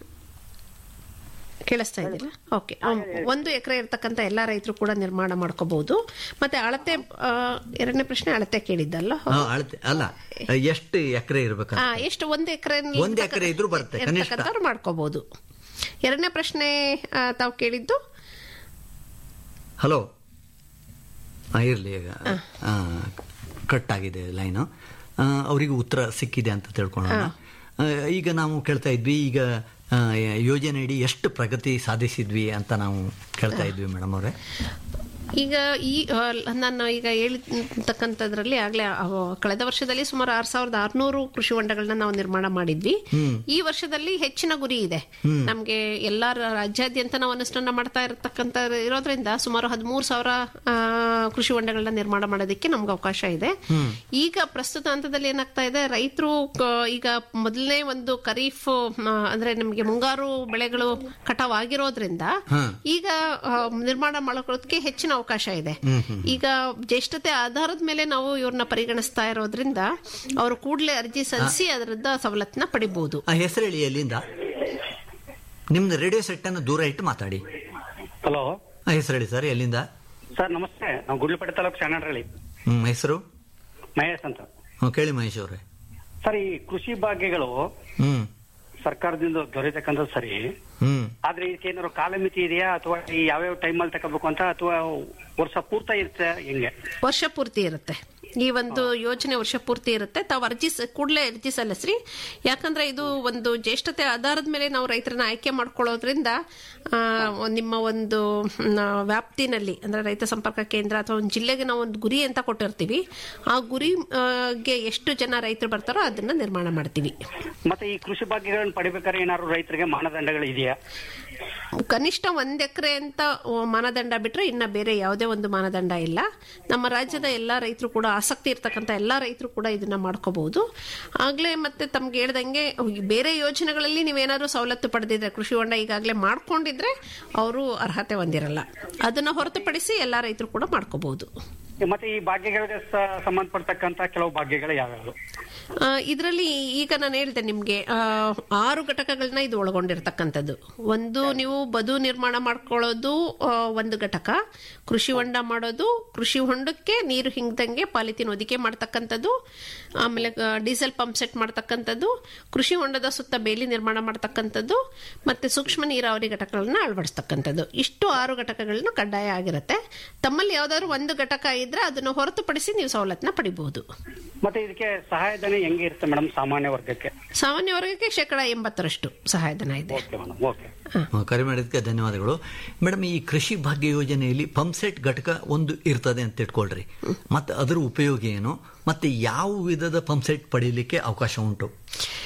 [SPEAKER 5] ಕೇಳಿಸ್ತಾ ಇದೆಯಲ್ಲ ಓಕೆ ಒಂದು ಎಕರೆ ಇರ್ತಕ್ಕಂಥ ಎಲ್ಲ ರೈತರು ಕೂಡ ನಿರ್ಮಾಣ ಮಾಡ್ಕೋಬಹುದು ಮತ್ತೆ ಅಳತೆ ಆ, ಎರಡನೇ ಪ್ರಶ್ನೆ ಅಳತೆ ಕೇಳಿದ್ದಲ್ಲ
[SPEAKER 4] ಹಾ, ಅಳತೆ ಅಲ್ಲ ಎಷ್ಟು ಎಕರೆ ಇರ್ಬೇಕಂತ
[SPEAKER 5] ಆ, ಎಷ್ಟು ಒಂದು ಎಕರೆ
[SPEAKER 4] ಒಂದು ಎಕರೆ ಇದ್ರೂ ಬರುತ್ತೆ, ಕನಿಷ್ಠ.
[SPEAKER 5] ಮಾಡ್ಕೋಬಹುದು ಎರಡನೇ ಪ್ರಶ್ನೆ ಆ, ತಾವು ಕೇಳಿದ್ದು
[SPEAKER 4] ಹಲೋ ಇರಲಿ ಈಗ ಕಟ್ ಆಗಿದೆ ಲೈನು ಅವರಿಗೆ ಉತ್ತರ ಸಿಕ್ಕಿದೆ ಅಂತ ತಿಳ್ಕೊಳ್ಳೋಣ ಆ, ಈಗ ನಾವು ಕೇಳ್ತಾ ಇದ್ವಿ ಈಗ ಆ, ಯೋಜನೆಯಡಿ ಎಷ್ಟು ಪ್ರಗತಿ ಸಾಧಿಸಿದ್ವಿ ಅಂತ ನಾವು ಕೇಳ್ತಾ ಇದ್ವಿ ಮೇಡಮ್ ಅವರೇ
[SPEAKER 5] ಈಗ ಈ ಆ, ನಾನು ಈಗ ಹೇಳಿರ್ತಕ್ಕಂಥದ್ರಲ್ಲಿ ಆಗ್ಲೇ ಆ, ಕಳೆದ ವರ್ಷದಲ್ಲಿ ಸುಮಾರು ಆರ್ ಸಾವಿರದ ಆರ್ನೂರು ಕೃಷಿ ಹೊಂಡಗಳನ್ನ ನಾವು ನಿರ್ಮಾಣ ಮಾಡಿದ್ವಿ ಈ ವರ್ಷದಲ್ಲಿ ಹೆಚ್ಚಿನ ಗುರಿ ಇದೆ ನಮ್ಗೆ ಎಲ್ಲಾ ರ- ರಾಜ್ಯಾದ್ಯಂತ ನಾವು ಅನುಷ್ಠಾನ ಮಾಡ್ತಾ ಇರತಕ್ಕಂತ ಇರೋದ್ರಿಂದ ಸುಮಾರು ಹದಿಮೂರು ಸಾವಿರ ಆ, ಕೃಷಿ ಹೊಂಡಗಳನ್ನ ನಿರ್ಮಾಣ ಮಾಡೋದಕ್ಕೆ ನಮ್ಗೆ ಅವಕಾಶ ಇದೆ ಈಗ ಪ್ರಸ್ತುತ ಹಂತದಲ್ಲಿ ಏನಾಗ್ತಾ ಇದೆ ರೈತರು ಈಗ ಮೊದಲನೇ ಒಂದು ಖರೀಫ್ ಆ, ಅಂದ್ರೆ ನಮ್ಗೆ ಮುಂಗಾರು ಬೆಳೆಗಳು ಕಟಾವ್ ಆಗಿರೋದ್ರಿಂದ ಈಗ ಆ, ನಿರ್ಮಾಣ ಮಾಡ್ಕೊಳ್ಳೋದಕ್ಕೆ ಹೆಚ್ಚಿನ ಅವಕಾಶ ಇದೆ ಈಗ ಜ್ಯೇಷ್ಠತೆ ಆಧಾರದ ಮೇಲೆ ನಾವು ಇವ್ರನ್ನ ಪರಿಗಣಿಸ್ತಾ ಇರೋದ್ರಿಂದ ಅವರು ಕೂಡಲೇ ಅರ್ಜಿ ಸಲ್ಲಿಸಿ ಅದರಿಂದ ಸವಲತ್ತನ್ನ ಪಡಿಬಹುದು
[SPEAKER 4] ಆ ಹೆಸರು ಹೇಳಿ ಎಲ್ಲಿಂದ ನಿಮ್ದು ರೇಡಿಯೋ ಸೆಟ್ ಅನ್ನು ದೂರ ಇಟ್ಟು ಮಾತಾಡಿ
[SPEAKER 8] ಹಲೋ
[SPEAKER 4] ಆ ಹೆಸರು ಹೇಳಿ ಸರ್ ಎಲ್ಲಿಂದ
[SPEAKER 8] ಸರ್ ನಮಸ್ತೆ ನಾವು ಗುಡ್ಲಪೇಟೆ ತಾಲೂಕು ಶಾನಹಳ್ಳಿ
[SPEAKER 4] ಹ್ಮ್ ಹೆಸರು
[SPEAKER 8] ಮಹೇಶ್ ಅಂತ
[SPEAKER 4] ಹ್ಮ್, ಕೇಳಿ ಮಹೇಶ್ ಅವರೇ
[SPEAKER 8] ಸರ್ ಈ ಕೃಷಿ ಭಾಗ್ಯಗಳು
[SPEAKER 4] ಹ್ಮ್
[SPEAKER 8] ಸರ್ಕಾರದಿಂದ ದೊರೆತಕ್ಕಂಥದ್ದು ಸರಿ
[SPEAKER 4] ಹ್ಮ್
[SPEAKER 8] ಆದ್ರೆ ಇದಕ್ಕೆ ಏನಾದ್ರು ಕಾಲಮಿತಿ ಇದೆಯಾ ಅಥವಾ ಈ ಯಾವ್ಯಾವ ಟೈಮಲ್ಲಿ ತಗೋಬೇಕು ಅಂತ ಅಥವಾ ವರ್ಷ ಪೂರ್ತಿ ಇರುತ್ತೆ ಹೆಂಗೆ
[SPEAKER 5] ವರ್ಷ ಪೂರ್ತಿ ಇರುತ್ತೆ ಈ ಒಂದು ಯೋಜನೆ ವರ್ಷ ಪೂರ್ತಿ ಇರುತ್ತೆ ತಾವು ಅರ್ಜಿ ಸ- ಕೂಡಲೇ ಅರ್ಜಿ ಸಲ್ಲಿಸ್ರಿ ಯಾಕಂದ್ರೆ ಇದು ಒಂದು ಜ್ಯೇಷ್ಠತೆ ಆಧಾರದ ಮೇಲೆ ನಾವು ರೈತರನ್ನ ಆಯ್ಕೆ ಮಾಡ್ಕೊಳ್ಳೋದ್ರಿಂದ ಆ, ನಿಮ್ಮ ಒಂದು ಮ್, ವ್ಯಾಪ್ತಿನಲ್ಲಿ ಅಂದ್ರೆ ರೈತ ಸಂಪರ್ಕ ಕೇಂದ್ರ ಅಥವಾ ಒಂದು ಜಿಲ್ಲೆಗೆ ನಾವು ಒಂದು ಗುರಿ ಅಂತ ಕೊಟ್ಟಿರ್ತೀವಿ ಆ ಗುರಿ ಆ, ಗೆ ಎಷ್ಟು ಜನ ರೈತರು ಬರ್ತಾರೋ ಅದನ್ನ ನಿರ್ಮಾಣ ಮಾಡ್ತೀವಿ
[SPEAKER 8] ಮತ್ತೆ ಈ ಕೃಷಿ ಭಾಗ್ಯಗಳನ್ನು ಪಡಿಬೇಕಾದ್ರೆ ಏನಾದ್ರು ರೈತರಿಗೆ ಮಾನದಂಡಗಳು ಇದೆಯಾ
[SPEAKER 5] ಕನಿಷ್ಠ ಒಂದ್ ಎಕರೆ ಅಂತ ಮಾನದಂಡ ಬಿಟ್ರೆ ಇನ್ನ ಬೇರೆ ಯಾವುದೇ ಒಂದು ಮಾನದಂಡ ಇಲ್ಲ ನಮ್ಮ ರಾಜ್ಯದ ಎಲ್ಲಾ ರೈತರು ಕೂಡ ಆಸಕ್ತಿ ಇರ್ತಕ್ಕಂಥ ಎಲ್ಲಾ ರೈತರು ಕೂಡ ಇದನ್ನ ಮಾಡ್ಕೋಬಹುದು ಆಗ್ಲೇ ಮತ್ತೆ ತಮ್ಗೆ ಹೇಳ್ದಂಗೆ ಬೇರೆ ಯೋಜನೆಗಳಲ್ಲಿ ನೀವೇನಾದ್ರೂ ಸವಲತ್ತು ಪಡೆದಿದ್ರೆ ಕೃಷಿ ಹೊಂಡ ಈಗಾಗಲೇ ಮಾಡ್ಕೊಂಡಿದ್ರೆ ಅವರು ಅರ್ಹತೆ ಹೊಂದಿರಲ್ಲ ಅದನ್ನ ಹೊರತುಪಡಿಸಿ ಎಲ್ಲಾ ರೈತರು ಕೂಡ ಮಾಡ್ಕೋಬಹುದು
[SPEAKER 8] ಮತ್ತೆ ಈ ಭಾಗ್ಯಗಳಿಗೆ ಸ- ಸಂಬಂಧಪಡ್ತಕ್ಕಂತ ಕೆಲವು ಭಾಗ್ಯಗಳು ಯಾವ್ಯಾವು
[SPEAKER 5] ಇದರಲ್ಲಿ ಈಗ ನಾನು ಹೇಳಿದೆ ನಿಮ್ಗೆ ಆ, ಆರು ಘಟಕಗಳನ್ನ ಇದು ಒಳಗೊಂಡಿರ್ತಕ್ಕಂಥದ್ದು ಒಂದು ನೀವು ಬದು ನಿರ್ಮಾಣ ಮಾಡ್ಕೊಳ್ಳೋದು ಆ, ಒಂದು ಘಟಕ ಕೃಷಿ ಹೊಂಡ ಮಾಡೋದು ಕೃಷಿ ಹೊಂಡಕ್ಕೆ ನೀರು ಹಿಂಗ್ದಂಗೆ ಪಾಲಿಥೀನ್ ಹೊದಿಕೆ ಮಾಡ್ತಕ್ಕಂಥದ್ದು ಆಮೇಲೆ ಆ, ಡೀಸೆಲ್ ಪಂಪ್ ಸೆಟ್ ಮಾಡ್ತಕ್ಕಂಥದ್ದು ಕೃಷಿ ಹೊಂಡದ ಸುತ್ತ ಬೇಲಿ ನಿರ್ಮಾಣ ಮಾಡ್ತಕ್ಕಂಥದ್ದು ಮತ್ತೆ ಸೂಕ್ಷ್ಮ ನೀರಾವರಿ ಘಟಕಗಳನ್ನ ಅಳವಡಿಸ್ತಕ್ಕಂಥದ್ದು ಇಷ್ಟು ಆರು ಘಟಕಗಳನ್ನ ಕಡ್ಡಾಯ ಆಗಿರುತ್ತೆ ತಮ್ಮಲ್ಲಿ ಯಾವ್ದಾದ್ರು ಒಂದು ಘಟಕ ಇದ್ರೆ ಅದನ್ನು ಹೊರತುಪಡಿಸಿ ನೀವು ಸವಲತ್ತನ್ನ ಪಡಿಬಹುದು
[SPEAKER 8] ಮತ್ತೆ ಇದಕ್ಕೆ ಸಹಾಯಧನ ಹೆಂಗೆ ಇರುತ್ತೆ ಮೇಡಮ್ ಸಾಮಾನ್ಯ ವರ್ಗಕ್ಕೆ
[SPEAKER 5] ಸಾಮಾನ್ಯ ವರ್ಗಕ್ಕೆ ಶೇಕಡ ಎಂಬತ್ತರಷ್ಟು ಸಹಾಯಧನ ಇದೆ
[SPEAKER 8] ಓಕೆ ಮೇಡಮ್ ಓಕೆ
[SPEAKER 4] ಹ್ಮ್, ಕರೆ ಮಾಡಿದ್ದಕ್ಕೆ ಧನ್ಯವಾದಗಳು ಮೇಡಮ್ ಈ ಕೃಷಿ ಭಾಗ್ಯ ಯೋಜನೆಯಲ್ಲಿ ಪಂಪ್ಸೆಟ್ ಘಟಕ ಒಂದು ಇರ್ತದೆ ಅಂತ ಇಟ್ಕೊಳ್ರಿ ಮತ್ತೆ ಅದರ ಉಪಯೋಗ ಏನು ಮತ್ತೆ ಯಾವ ವಿಧದ ಪಂಪ್ಸೆಟ್ ಪಡೀಲಿಕ್ಕೆ ಅವಕಾಶ ಉಂಟು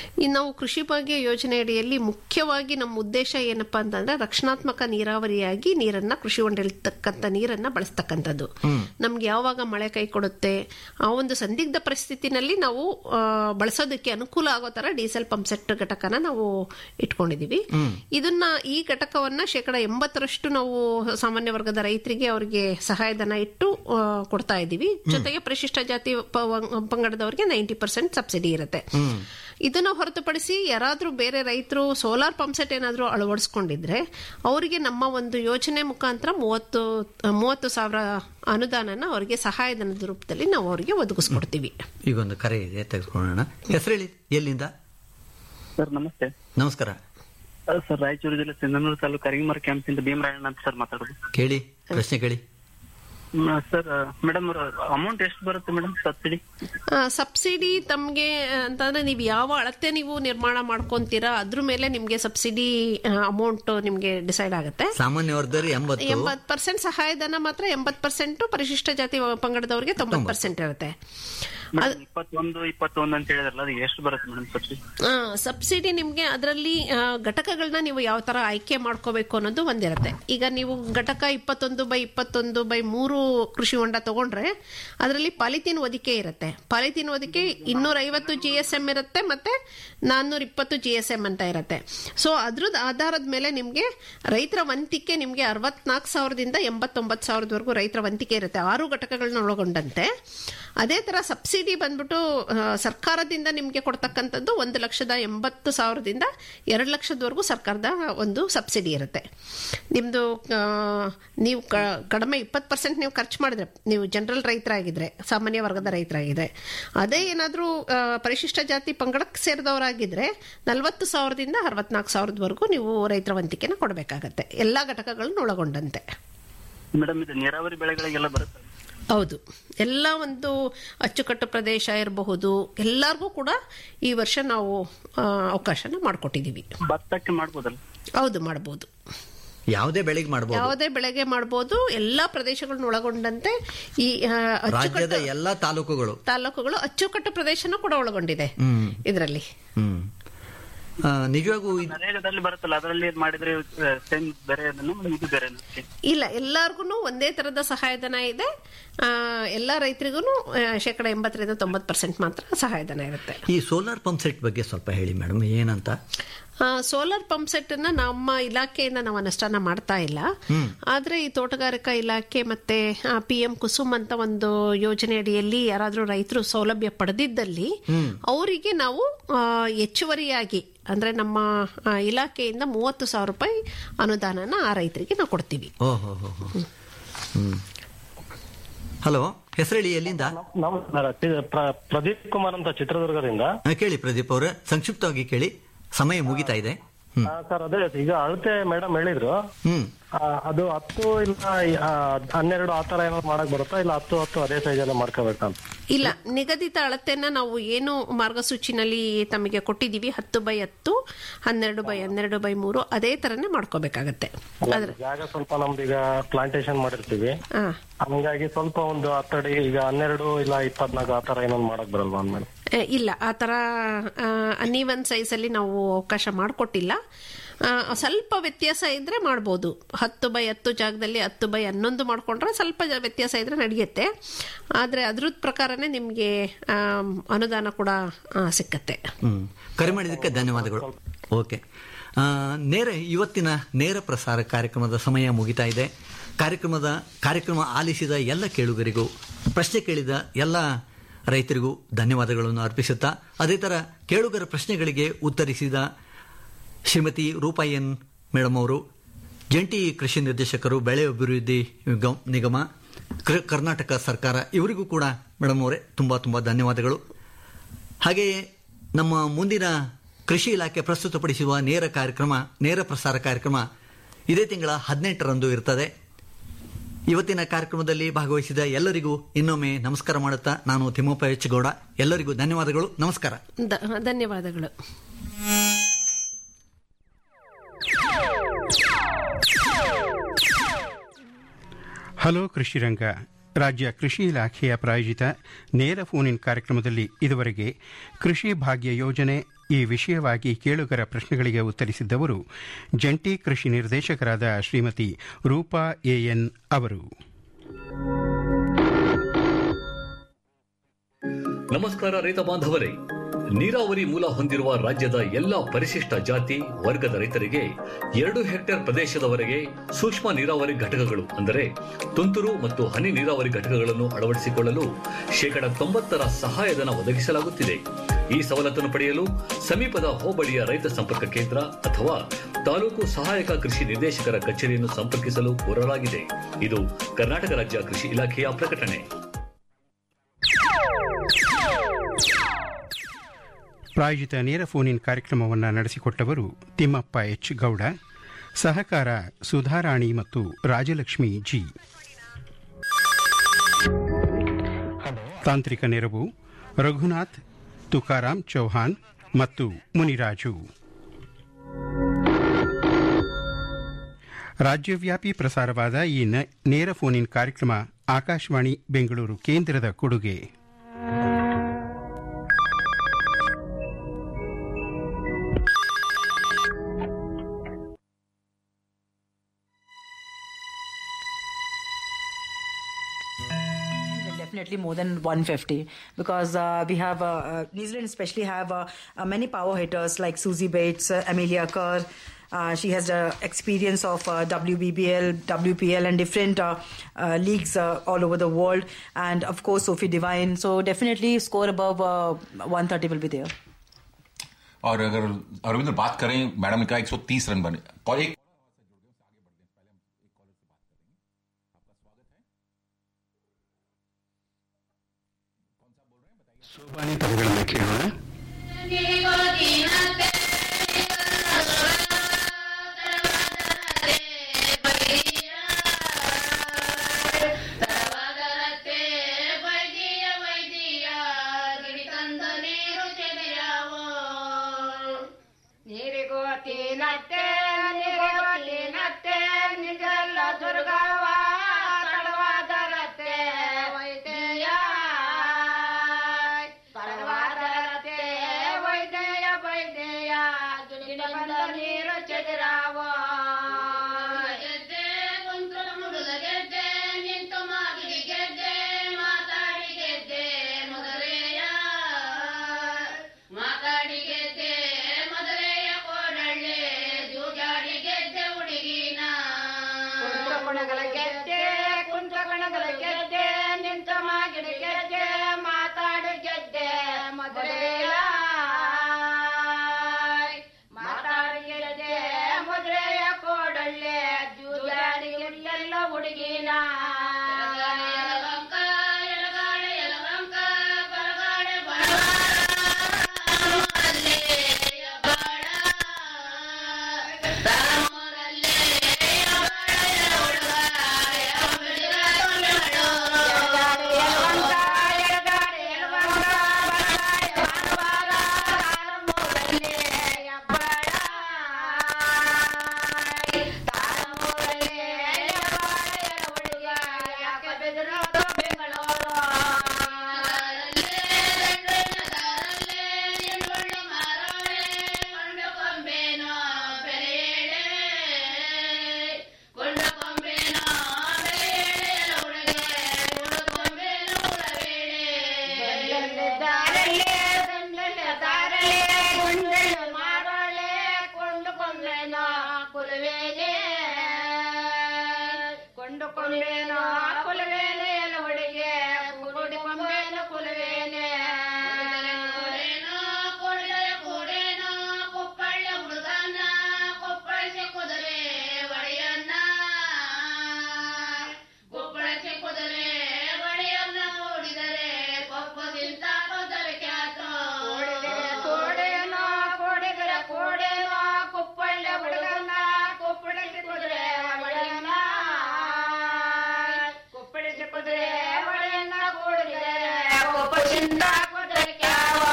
[SPEAKER 5] ಈ ನಾವು ಕೃಷಿ ಭಾಗ್ಯ ಯೋಜನೆ ಅಡಿಯಲ್ಲಿ ಮುಖ್ಯವಾಗಿ ನಮ್ಮ ಉದ್ದೇಶ ಏನಪ್ಪಾ ಅಂತಂದ್ರೆ ರಕ್ಷಣಾತ್ಮಕ ನೀರಾವರಿಯಾಗಿ ನೀರನ್ನ ಕೃಷಿ ಹೊಂಡಿರ್ತಕ್ಕಂಥ ನೀರನ್ನ ಬಳಸ್ತಕ್ಕಂಥದ್ದು ನಮ್ಗೆ ಯಾವಾಗ ಮಳೆ ಕೈ ಕೊಡುತ್ತೆ ಆ ಒಂದು ಸಂದಿಗ್ಧ ಪರಿಸ್ಥಿತಿನಲ್ಲಿ ನಾವು ಆ, ಬಳಸೋದಕ್ಕೆ ಅನುಕೂಲ ಆಗೋ ತರ ಡೀಸೆಲ್ ಪಂಪ್ ಸೆಟ್ ಘಟಕನ ನಾವು ಇಟ್ಕೊಂಡಿದೀವಿ ಇದನ್ನ ಈ ಘಟಕವನ್ನ ಶೇಕಡ ಎಂಬತ್ತರಷ್ಟು ನಾವು ಸಾಮಾನ್ಯ ವರ್ಗದ ರೈತರಿಗೆ ಅವರಿಗೆ ಸಹಾಯಧನ ಇಟ್ಟು ಆ, ಕೊಡ್ತಾ ಇದ್ದೀವಿ ಜೊತೆಗೆ ಪರಿಶಿಷ್ಟ ಜಾತಿ ಪ- ವ- ಪಂಗಡದವರಿಗೆ ನೈಂಟಿ ಪರ್ಸೆಂಟ್ ಸಬ್ಸಿಡಿ ಇರುತ್ತೆ ಇದನ್ನ ಹೊರತುಪಡಿಸಿ ಯಾರಾದ್ರೂ ಬೇರೆ ರೈತರು ಸೋಲಾರ್ ಪಂಪ್ ಸೆಟ್ ಏನಾದ್ರೂ ಅಳವಡಿಸ್ಕೊಂಡಿದ್ರೆ ಅವರಿಗೆ ನಮ್ಮ ಒಂದು ಯೋಜನೆ ಮುಖಾಂತರ ಮೂವತ್ತು ಮೂವತ್ತು ಸಾವಿರ ಅನುದಾನನ ಅವರಿಗೆ ಸಹಾಯಧನದ ರೂಪದಲ್ಲಿ ನಾವು ಅವರಿಗೆ ಒದಗಿಸ್ಕೊಡ್ತೀವಿ
[SPEAKER 4] ಈಗ ಒಂದು ಕರೆ ಇದೆ ತೆಗೆದುಕೊಳ್ಳೋಣ ಹೆಸರು ಹೇಳಿ ಎಲ್ಲಿಂದ
[SPEAKER 8] ಸರ್ ನಮಸ್ತೆ
[SPEAKER 4] ನಮಸ್ಕಾರ
[SPEAKER 8] ಸರ್ ರಾಯಚೂರು ಜಿಲ್ಲೆ ಸಿಂಧನೂರು ತಾಲೂಕು ಕರಿಮರ ಕ್ಯಾಂಪಿಂದ ಭೀಮರಾಯಣ್ಣ ಅಂತ ಸರ್ ಮಾತಾಡೋದು
[SPEAKER 4] ಕೇಳಿ ಪ್ರಶ್ನೆ ಕೇಳಿ
[SPEAKER 8] ಸರ್ ಮೇಡಮ್ ಅಮೌಂಟ್ ಎಷ್ಟು ಬರುತ್ತೆ ಮೇಡಮ್ ಸಬ್ಸಿಡಿ
[SPEAKER 5] ಆ, ಸಬ್ಸಿಡಿ ತಮ್ಗೆ ಅಂತಂದ್ರೆ ನೀವು ಯಾವ ಅಳತೆ ನೀವು ನಿರ್ಮಾಣ ಮಾಡ್ಕೊಂತೀರಾ ಅದ್ರ ಮೇಲೆ ನಿಮ್ಗೆ ಸಬ್ಸಿಡಿ ಅಮೌಂಟ್ ನಿಮ್ಗೆ ಡಿಸೈಡ್ ಆಗುತ್ತೆ
[SPEAKER 4] ಸಾಮಾನ್ಯ ವರ್ಗದವ್ರು ಎಂಬತ್ತು
[SPEAKER 5] ಎಂಬತ್ ಪರ್ಸೆಂಟ್ ಸಹಾಯಧನ ಮಾತ್ರ ಎಂಬತ್ ಪರ್ಸೆಂಟ್ ಪರಿಶಿಷ್ಟ ಜಾತಿ ಪಂಗಡದವರಿಗೆ ತೊಂಬತ್ ಪರ್ಸೆಂಟ್ ಇರುತ್ತೆ
[SPEAKER 8] ಮೇಡಮ್ ಇಪ್ಪತ್ತೊಂದು ಇಪ್ಪತ್ತೊಂದು ಅಂತ ಹೇಳಿದ್ರಲ್ಲ ಅದು ಎಷ್ಟು ಬರುತ್ತೆ ಮೇಡಮ್ ಸಬ್ಸಿಡಿ
[SPEAKER 5] ಸಬ್ಸಿಡಿ ನಿಮ್ಗೆ ಅದರಲ್ಲಿ ಘಟಕಗಳನ್ನ ನೀವು ಯಾವ ತರ ಆಯ್ಕೆ ಮಾಡ್ಕೋಬೇಕು ಅನ್ನೋದು ಒಂದಿರುತ್ತೆ ಈಗ ನೀವು ಘಟಕ ಇಪ್ಪತ್ತೊಂದು ಬೈ ಇಪ್ಪತ್ತೊಂದು ಬೈ ಮೂರು ಕೃಷಿ ಹೊಂಡ ತಗೊಂಡ್ರೆ ಅದರಲ್ಲಿ ಪಾಲಿಥೀನ್ ಒದಿಕೆ ಇರುತ್ತೆ ಪಾಲಿಥೀನ್ ಒದಿಕೆ ಇನ್ನೂರ ಐವತ್ತು ಜಿ ಎಸ್ ಎಂ ಇರುತ್ತೆ ಮತ್ತೆ ನಾನ್ನೂರ ಇಪ್ಪತ್ತು ಜಿ ಎಸ್ ಎಂ ಅಂತ ಇರುತ್ತೆ ಸೊ ಅದ್ರದ್ದು ಆಧಾರದ ಮೇಲೆ ನಿಮ್ಗೆ ರೈತರ ವಂತಿಕೆ ನಿಮ್ಗೆ ಅರವತ್ನಾಲ್ಕು ಸಾವಿರದಿಂದ ಎಂಬತ್ತೊಂಬತ್ತು ಸಾವಿರದವರೆಗೂ ರೈತರ ವಂತಿಕೆ ಇರುತ್ತೆ ಆರು ಘಟಕಗಳನ್ನ ಒಳಗೊಂಡಂತೆ ಅದೇ ತರ ಸಬ್ಸಿಡಿ ಬಂದ್ಬಿಟ್ಟು ಆ, ಸರ್ಕಾರದಿಂದ ನಿಮ್ಗೆ ಕೊಡ್ತಕ್ಕಂಥದ್ದು ಒಂದು ಲಕ್ಷದ ಎಂಬತ್ತು ಸಾವಿರದಿಂದ ಎರಡು ಲಕ್ಷದವರೆಗೂ ಸರ್ಕಾರದ ಒಂದು ಸಬ್ಸಿಡಿ ಇರುತ್ತೆ ನಿಮ್ದು ಆ, ನೀವು ಕ- ಕಡಿಮೆ ಇಪ್ಪತ್ತು ಪರ್ಸೆಂಟ್ ನೀವು ಖರ್ಚು ಮಾಡಿದ್ರೆ ನೀವು ಜನರಲ್ ರೈತರಾಗಿದ್ರೆ ಸಾಮಾನ್ಯ ವರ್ಗದ ರೈತರಾಗಿದ್ರೆ ಅದೇ ಏನಾದರೂ ಪರಿಶಿಷ್ಟ ಜಾತಿ ಪಂಗಡಕ್ಕೆ ಸೇರಿದವರಾಗಿದ್ರೆ ನಲವತ್ತು ಸಾವಿರದಿಂದ ಅರವತ್ನಾಲ್ಕು ಸಾವಿರದವರೆಗೂ ನೀವು ರೈತರ ವಂತಿಕೆನ ಕೊಡಬೇಕಾಗತ್ತೆ ಎಲ್ಲ ಘಟಕಗಳನ್ನು ಒಳಗೊಂಡಂತೆ
[SPEAKER 8] ಮೇಡಮ್ ಇದು ನೀರಾವರಿ ಬೆಳೆಗಳಿಗೆಲ್ಲ ಬರುತ್ತೆ
[SPEAKER 5] ಹೌದು ಎಲ್ಲ ಒಂದು ಅಚ್ಚುಕಟ್ಟು ಪ್ರದೇಶ ಇರಬಹುದು ಎಲ್ಲರಿಗೂ ಕೂಡ ಈ ವರ್ಷ ನಾವು ಆ, ಅವಕಾಶನ ಮಾಡಿಕೊಟ್ಟಿದ್ದೀವಿ
[SPEAKER 8] ಭತ್ತಕ್ಕೆ ಮಾಡ್ಬೋದಲ್ಲ
[SPEAKER 5] ಹೌದು ಮಾಡ್ಬೋದು
[SPEAKER 4] ಯಾವುದೇ ಬೆಳೆಗೆ ಮಾಡಬಹುದು
[SPEAKER 5] ಯಾವುದೇ ಬೆಳೆಗೆ ಮಾಡ್ಬೋದು ಎಲ್ಲಾ ಪ್ರದೇಶಗಳನ್ನ ಒಳಗೊಂಡಂತೆ ಈ ಆ,
[SPEAKER 4] ರಾಜ್ಯದ
[SPEAKER 5] ಅಚ್ಚುಕಟ್ಟು
[SPEAKER 4] ಎಲ್ಲಾ ತಾಲೂಕುಗಳು
[SPEAKER 5] ತಾಲೂಕುಗಳು ಅಚ್ಚುಕಟ್ಟು ಪ್ರದೇಶನೂ ಕೂಡ ಒಳಗೊಂಡಿದೆ
[SPEAKER 4] ಹ್ಮ್
[SPEAKER 5] ಇದರಲ್ಲಿ
[SPEAKER 4] ಹ್ಮ್ ಆ, ನಿಜವಾಗೂ ಇದ್-
[SPEAKER 8] ನರೇಗಾದಲ್ಲಿ ಬರುತ್ತಲ್ಲ ಅದರಲ್ಲಿ ಮಾಡಿದ್ರೆ ಸೇಮ್ ಬೇರೆ ಅದನ್ನು ಇದು ಬೇರೆ
[SPEAKER 5] ಇಲ್ಲ ಎಲ್ಲಾರ್ಗು ಒಂದೇ ತರದ ಸಹಾಯಧನ ಇದೆ ಆ, ಎಲ್ಲಾ ರೈತರಿಗೂ ಶೇಕಡ ಎಂಬತ್ತರಿಂದ ತೊಂಬತ್ತು ಪರ್ಸೆಂಟ್ ಮಾತ್ರ ಸಹಾಯಧನ ಇರುತ್ತೆ
[SPEAKER 4] ಈ ಸೋಲಾರ್ ಪಂಪ್ ಸೆಟ್ ಬಗ್ಗೆ ಸ್ವಲ್ಪ ಹೇಳಿ ಮೇಡಮ್ ಏನಂತ
[SPEAKER 5] ಸೋಲಾರ್ ಪಂಪ್ ಸೆಟ್ ಅನ್ನ ನಮ್ಮ ಇಲಾಖೆಯಿಂದ ನಾವು ಅನುಷ್ಠಾನ ಮಾಡ್ತಾ ಇಲ್ಲ ಆದ್ರೆ ಈ ತೋಟಗಾರಿಕಾ ಇಲಾಖೆ ಮತ್ತೆ ಪಿ ಎಂ ಕುಸುಮ್ ಅಂತ ಒಂದು ಯೋಜನೆ ಅಡಿಯಲ್ಲಿ ಯಾರಾದ್ರೂ ರೈತರು ಸೌಲಭ್ಯ ಪಡೆದಿದ್ದಲ್ಲಿ ಅವರಿಗೆ ನಾವು ಆ, ಹೆಚ್ಚುವರಿಯಾಗಿ ಅಂದ್ರೆ ನಮ್ಮ ಆ, ಇಲಾಖೆಯಿಂದ ಮೂವತ್ತು ಸಾವಿರ ರೂಪಾಯಿ ಅನುದಾನನ ಆ ರೈತರಿಗೆ ನಾವು ಕೊಡ್ತೀವಿ
[SPEAKER 4] ಓಹೋ ಹೋ ಹೋ ಹ್ಮ್ ಹಲೋ ಹೆಸರು ಹೇಳಿ ಎಲ್ಲಿಂದ
[SPEAKER 9] ನಮಸ್ಕಾರ ಚಿ- ಪ್ರ- ಪ್ರದೀಪ್ ಕುಮಾರ್ ಅಂತ ಚಿತ್ರದುರ್ಗದಿಂದ
[SPEAKER 4] ಆ, ಕೇಳಿ ಪ್ರದೀಪ್ ಅವರೇ ಸಂಕ್ಷಿಪ್ತವಾಗಿ ಕೇಳಿ ಸಮಯ ಮುಗಿತಾ ಇದೆ ಹ್ಮ್
[SPEAKER 9] ಆ, ಸರ್ ಅದೇ ಈಗ ಅಳತೆ ಮೇಡಮ್ ಹೇಳಿದ್ರು
[SPEAKER 4] ಹ್ಮ್
[SPEAKER 9] ಆ, ಅದು ಹತ್ತು ಇಲ್ಲ ಆ, ಹನ್ನೆರಡು ಆ ತರ ಏನಾದ್ರು ಮಾಡಕ್ ಬರುತ್ತಾ ಇಲ್ಲ ಹತ್ತು ಹತ್ತು ಅದೇ ಸೈಜ್ ಎಲ್ಲ ಮಾಡ್ಕೋಬೇಕಂತ
[SPEAKER 5] ಇಲ್ಲ ನಿಗದಿತ ಅಳತೆನ ನಾವು ಏನು ಮಾರ್ಗಸೂಚಿನಲ್ಲಿ ತಮಗೆ ಕೊಟ್ಟಿದೀವಿ ಹತ್ತು ಬೈ ಹತ್ತು ಹನ್ನೆರಡು ಬೈ ಹನ್ನೆರಡು ಬೈ ಮೂರು ಅದೇ ತರನೇ ಮಾಡ್ಕೋಬೇಕಾಗತ್ತೆ ಆದ್ರೆ
[SPEAKER 9] ಜಾಗ ಸ್ವಲ್ಪ ನಮ್ದು ಈಗ ಪ್ಲಾಂಟೇಶನ್ ಮಾಡಿರ್ತೀವಿ
[SPEAKER 5] ಹಾ
[SPEAKER 9] ಹಂಗಾಗಿ ಸ್ವಲ್ಪ ಒಂದು ಹತ್ತಡಿ ಈಗ ಹನ್ನೆರಡು ಇಲ್ಲ ಇಪ್ಪತ್ನಾಲ್ಕು ಆ ತರ ಏನಾದ್ರು ಮಾಡಕ್ ಬರಲ್ವಾ ಮೇಡಮ್
[SPEAKER 5] ಏ, ಇಲ್ಲ ಆ ಥರ ಅನ್ನೀವನ್ ಸೈಜಲ್ಲಿ ನಾವು ಅವಕಾಶ ಮಾಡಿಕೊಟ್ಟಿಲ್ಲ ಸ್ವಲ್ಪ ವ್ಯತ್ಯಾಸ ಇದ್ರೆ ಮಾಡ್ಬೋದು ಹತ್ತು ಬೈ ಹತ್ತು ಜಾಗದಲ್ಲಿ ಹತ್ತು ಬೈ ಹನ್ನೊಂದು ಮಾಡ್ಕೊಂಡ್ರೆ ಸ್ವಲ್ಪ ಜ- ವ್ಯತ್ಯಾಸ ಇದ್ರೆ ನಡೆಯುತ್ತೆ ಆದರೆ ಅದ್ರದ್ ಪ್ರಕಾರನೇ ನಿಮಗೆ ಅನುದಾನ ಕೂಡ ಆ, ಸಿಕ್ಕತ್ತೆ
[SPEAKER 4] ಹ್ಮ್ ಕರೆ ಮಾಡಿದ್ದಕ್ಕೆ ಧನ್ಯವಾದಗಳು ಓಕೆ ಆ, ನೇರ ಇವತ್ತಿನ ನೇರ ಪ್ರಸಾರ ಕಾರ್ಯಕ್ರಮದ ಸಮಯ ಮುಗಿತಾ ಇದೆ ಕಾರ್ಯಕ್ರಮದ ಕಾರ್ಯಕ್ರಮ ಆಲಿಸಿದ ಎಲ್ಲ ಕೇಳುಗರಿಗೂ ಪ್ರಶ್ನೆ ಕೇಳಿದ ಎಲ್ಲ ರೈತರಿಗೂ ಧನ್ಯವಾದಗಳನ್ನು ಅರ್ಪಿಸುತ್ತಾ ಅದೇ ಥರ ಕೇಳುಗರ ಪ್ರಶ್ನೆಗಳಿಗೆ ಉತ್ತರಿಸಿದ ಶ್ರೀಮತಿ ರೂಪಾ ಎನ್ ಮೇಡಮ್ ಅವರು ಜಂಟಿ ಕೃಷಿ ನಿರ್ದೇಶಕರು ಬೆಳೆ ಅಭಿವೃದ್ಧಿ ಗಮ್- ನಿಗಮ ಕರ್- ಕರ್ನಾಟಕ ಸರ್ಕಾರ ಇವರಿಗೂ ಕೂಡ ಮೇಡಮ್ ಅವರೇ ತುಂಬ ತುಂಬ ಧನ್ಯವಾದಗಳು ಹಾಗೆಯೇ ನಮ್ಮ ಮುಂದಿನ ಕೃಷಿ ಇಲಾಖೆ ಪ್ರಸ್ತುತಪಡಿಸುವ ನೇರ ಕಾರ್ಯಕ್ರಮ ನೇರ ಪ್ರಸಾರ ಕಾರ್ಯಕ್ರಮ ಇದೇ ತಿಂಗಳ ಹದಿನೆಂಟರಂದು ಇರ್ತದೆ ಇವತ್ತಿನ ಕಾರ್ಯಕ್ರಮದಲ್ಲಿ ಭಾಗವಹಿಸಿದ ಎಲ್ಲರಿಗೂ ಇನ್ನೊಮ್ಮೆ ನಮಸ್ಕಾರ ಮಾಡುತ್ತಾ ನಾನು ತಿಮ್ಮಪ್ಪ ಎಚ್ ಗೌಡ ಎಲ್ಲರಿಗೂ ಧನ್ಯವಾದಗಳು ನಮಸ್ಕಾರ
[SPEAKER 5] ದ- ಧನ್ಯವಾದಗಳು
[SPEAKER 1] ಹಲೋ ಕೃಷಿ ರಂಗ ರಾಜ್ಯ ಕೃಷಿ ಇಲಾಖೆಯ ಪ್ರಾಯೋಜಿತ ನೇರ ಫೋನ್ ಇನ್ ಕಾರ್ಯಕ್ರಮದಲ್ಲಿ ಇದುವರೆಗೆ ಕೃಷಿ ಭಾಗ್ಯ ಯೋಜನೆ ಈ ವಿಷಯವಾಗಿ ಕೇಳುಗರ ಪ್ರಶ್ನೆಗಳಿಗೆ ಉತ್ತರಿಸಿದ್ದವರು ಜಂಟಿ ಕೃಷಿ ನಿರ್ದೇಶಕರಾದ ಶ್ರೀಮತಿ ರೂಪಾ ಎಎನ್ ಅವರು
[SPEAKER 3] ನಮಸ್ಕಾರ ರೈತ ಬಾಂಧವರೇ ನೀರಾವರಿ ಮೂಲ ಹೊಂದಿರುವ ರಾಜ್ಯದ ಎಲ್ಲಾ ಪರಿಶಿಷ್ಟ ಜಾತಿ ವರ್ಗದ ರೈತರಿಗೆ ಎರಡು ಹೆಕ್ಟೇರ್ ಪ್ರದೇಶದವರೆಗೆ ಸೂಕ್ಷ್ಮ ನೀರಾವರಿ ಘಟಕಗಳು ಅಂದರೆ ತುಂತುರು ಮತ್ತು ಹನಿ ನೀರಾವರಿ ಘಟಕಗಳನ್ನು ಅಳವಡಿಸಿಕೊಳ್ಳಲು ಶೇಕಡ ತೊಂಬತ್ತರ ಸಹಾಯಧನ ಒದಗಿಸಲಾಗುತ್ತಿದೆ ಈ ಸವಲತ್ತನ್ನು ಪಡೆಯಲು ಸಮೀಪದ ಹೋಬಳಿಯ ರೈತ ಸಂಪರ್ಕ ಕೇಂದ್ರ ಅಥವಾ ತಾಲೂಕು ಸಹಾಯಕ ಕೃಷಿ ನಿರ್ದೇಶಕರ ಕಚೇರಿಯನ್ನು ಸಂಪರ್ಕಿಸಲು ಕೋರಲಾಗಿದೆ ಇದು ಕರ್ನಾಟಕ ರಾಜ್ಯ ಕೃಷಿ ಇಲಾಖೆಯ ಪ್ರಕಟಣೆ
[SPEAKER 1] ಪ್ರಾಯೋಜಿತ ನೇರ ಫೋನ್ ಇನ್ ಕಾರ್ಯಕ್ರಮವನ್ನು ನಡೆಸಿಕೊಟ್ಟವರು ತಿಮ್ಮಪ್ಪ ಎಚ್ ಗೌಡ ಸಹಕಾರ ಸುಧಾರಾಣಿ ಮತ್ತು ರಾಜಲಕ್ಷ್ಮಿ ಜಿ ತಾಂತ್ರಿಕ ನೆರವು ರಘುನಾಥ್ ತುಕಾರಾಮ್ ಚೌಹಾನ್ ಮತ್ತು ಮುನಿರಾಜು ರಾಜ್ಯವ್ಯಾಪಿ ಪ್ರಸಾರವಾದ ಈ ನ- ನೇರ ಫೋನ್ ಇನ್ ಕಾರ್ಯಕ್ರಮ ಆಕಾಶವಾಣಿ ಬೆಂಗಳೂರು ಕೇಂದ್ರದ ಕೊಡುಗೆ
[SPEAKER 10] definitely more than 150 because uh, we have uh, uh, New Zealand especially have uh, uh, many power hitters like Susie Bates, uh, Amelia Kerr. Uh, she has the experience of uh, WBBL, WPL, and different uh, uh, leagues uh, all over the world, and of course Sophie Devine. So definitely score above uh, 130 will be there.
[SPEAKER 11] और अगर अरविंद बात करें मैडम ने कहा 130 रन बने और एक
[SPEAKER 1] ಸೋಬಾನೆ ಪದಗಳನ್ನು ಕೇಳೋಣ
[SPEAKER 12] ನೀರಿಗೋತಿನತ್ತೆ ನೀರಿಗೋತಿನತ್ತೆ ನಿಜಲ್ಲ ದುರ್ಗವ ತಡವಾದರತ್ತೆ ವೈದ್ಯ ತಡವಾದರತ್ತೆ ವೈದ್ಯ ವೈದ್ಯ ದುಡಿದ ಬಂದ ನೀರು ಚದುರಾವ ಗೆದ್ದೆ ಕುಂತು ಮುಡುದ ಗೆದ್ದೆ ನಿಂತು ಮಾಗಿಡಿ ಗೆದ್ದೆ ಮಾತಾಡಿ ಗೆದ್ದೆ ಮೊದಲೆಯ ಮಾತಾಡಿ ಗೆದ್ದೆ ಮೊದಲೆಯ ಕೋಡಳ್ಳೆ ಜೂಜಾಡಿ ಗೆದ್ದೆ ಹುಡುಗಿನ ಕುಣಗಳ ಗೆದ್ದೆ ಕುಂತ ಕಣಗಳ ಗೆದ್ದೆ ನಿಂತ ಮಾಗಿಡಿ ಗೆದ್ದೆ ಮಾತಾಡಿ ಗೆದ್ದೆ ಮೊದಲೆಯ ಮಾತಾಡಿ ಗೆದ್ದೆ ಮೊದಲೆಯ ಕೋಡಳ್ಳೆ ಜೂಜಾಡಿ ಗೆದ್ದೆಲ್ಲ ಹುಡುಗಿನ ಎಲಗಂಕ ಎಲಗಾಡೆ ಎಲಗಂಕ ಬಲಗಾಡೆ ಕೊಂಡು ಕೊಂಬೇನೋ ಕುಲವೇನೆ ಎಲ್ಲ ಹುಡುಗೆ ಕುರುಡಿ ಕೊಂಬೇನೋ ಕುಲವೇನೆ ಕೂಡೇನೋ ಕೊಪ್ಪಳ್ಳ ಹುಡುಗನ ಕೊಪ್ಪಳಕ್ಕೆ ಕುದುರೆ ಒಡೆಯನ್ನ ಕೊಪ್ಪಳಕ್ಕೆ ಕುದುರೆ ಒಡೆಯನ್ನ ನೋಡಿದರೆ ಕೊಪ್ಪದಿಂದ ಕೊದರೆ ಖ್ಯಾತೋ ಕೋಡೇನೋ ಕೋಡಿದರೆ ಕೋಡೇನೋ ಕೊಪ್ಪಳ್ಳ ಹುಡುಗನ ಕೊಪ್ಪಳಕ್ಕೆ ಕುದುರೆ ಒಡೆಯನ್ನ ಕೊಪ್ಪಳಕ್ಕೆ ಕುದುರೆ ಒಡೆಯನ್ನ ಕೂಡಿದರೆ ಕೊಪ್ಪದಿಂದ ಕುದುರೆ ಕ್ಯಾವ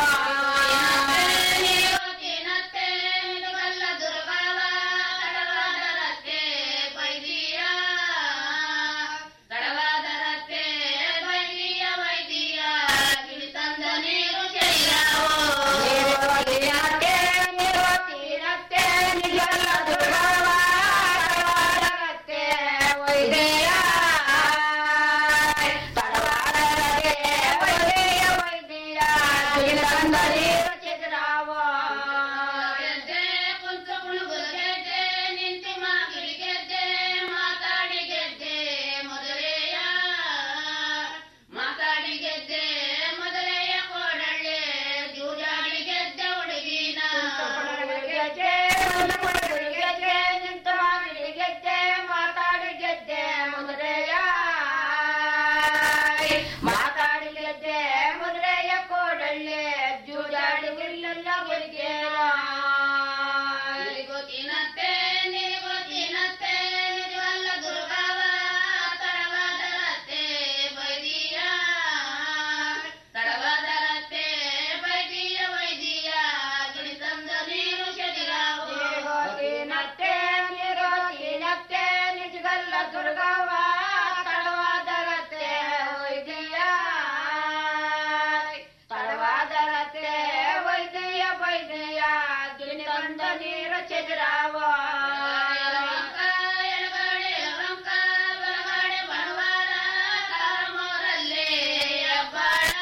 [SPEAKER 12] ನೀವತ್ತಿನತ್ತೆ ನಿನಗಲ್ಲ ದುರ್ಗವ ತಡವಾದರತ್ತೆ ಬೈದಿಯ ತಡವಾದರತ್ತೆ ಬಂದ ನೀರು ಚೆದರಾವ ಗೆದ್ದೆ ಕುಂತ ಕುಣುಗುಲ ಗೆದ್ದೆ ನಿಂತು ಮಾಗಿಲಿ ಗೆದ್ದೆ ಮಾತಾಡಿ ಗೆದ್ದೆ ಮೊದಲೆಯ ಮಾತಾಡಿ ಗೆದ್ದೆ ಮೊದಲೆಯ ಕೋಡಳ್ಳೆ ಜೂಜಾಡಿ ಗೆದ್ದೆ ಹುಡುಗಿನ ಗೆದ್ದೆ ಗೆದ್ದೆ ನಿಂತು ಮಾಗಿಲಿ ಗೆದ್ದೆ ಮಾತಾಡಿ ಗೆದ್ದೆ ಮೊದಲೆಯ ಮಾತಾಡಿ ಗೆದ್ದೆ ಮೊದಲೆಯ ಕೋಡಳ್ಳೆ ಜೂಜಾಡಿ ಗೆಲ್ಲ ಗೆಲ್ಗೇರ ಗೊತ್ತಿನತ್ತೆ ನಿನಗೊತ್ತಿನತ್ತೆ ನಿಜವಲ್ಲ ದುರ್ಗವ ತಡವಾದರತ್ತೆ ಬೈದಿಯ ತಡವಾದರತ್ತೆ ಬೈದಿಯ ವೈದಿಯ ಗಿಳಿತಂದ ನೀರು ಶನಿರಾವತ್ತಿನತ್ತೆ ನಿರೋತಿನತ್ತೆ ನಿಜಗಲ್ಲ ದುರ್ಗವ ತಡವಾದರತ್ತೆ ವೈದಿಯ ತಡವಾದರತ್ತೆ ವೈದ್ಯ ವೈದ್ಯ ಗಿಣಿ ತಂದ ನೀರ ಚೆಜರಾವ ಎಡಗಡೆ ಲವಂಕ ಬಲಗಡೆ ಬಣವಾರ ತಾರಮೋರಲ್ಲೇ ಅಬ್ಬಾಳ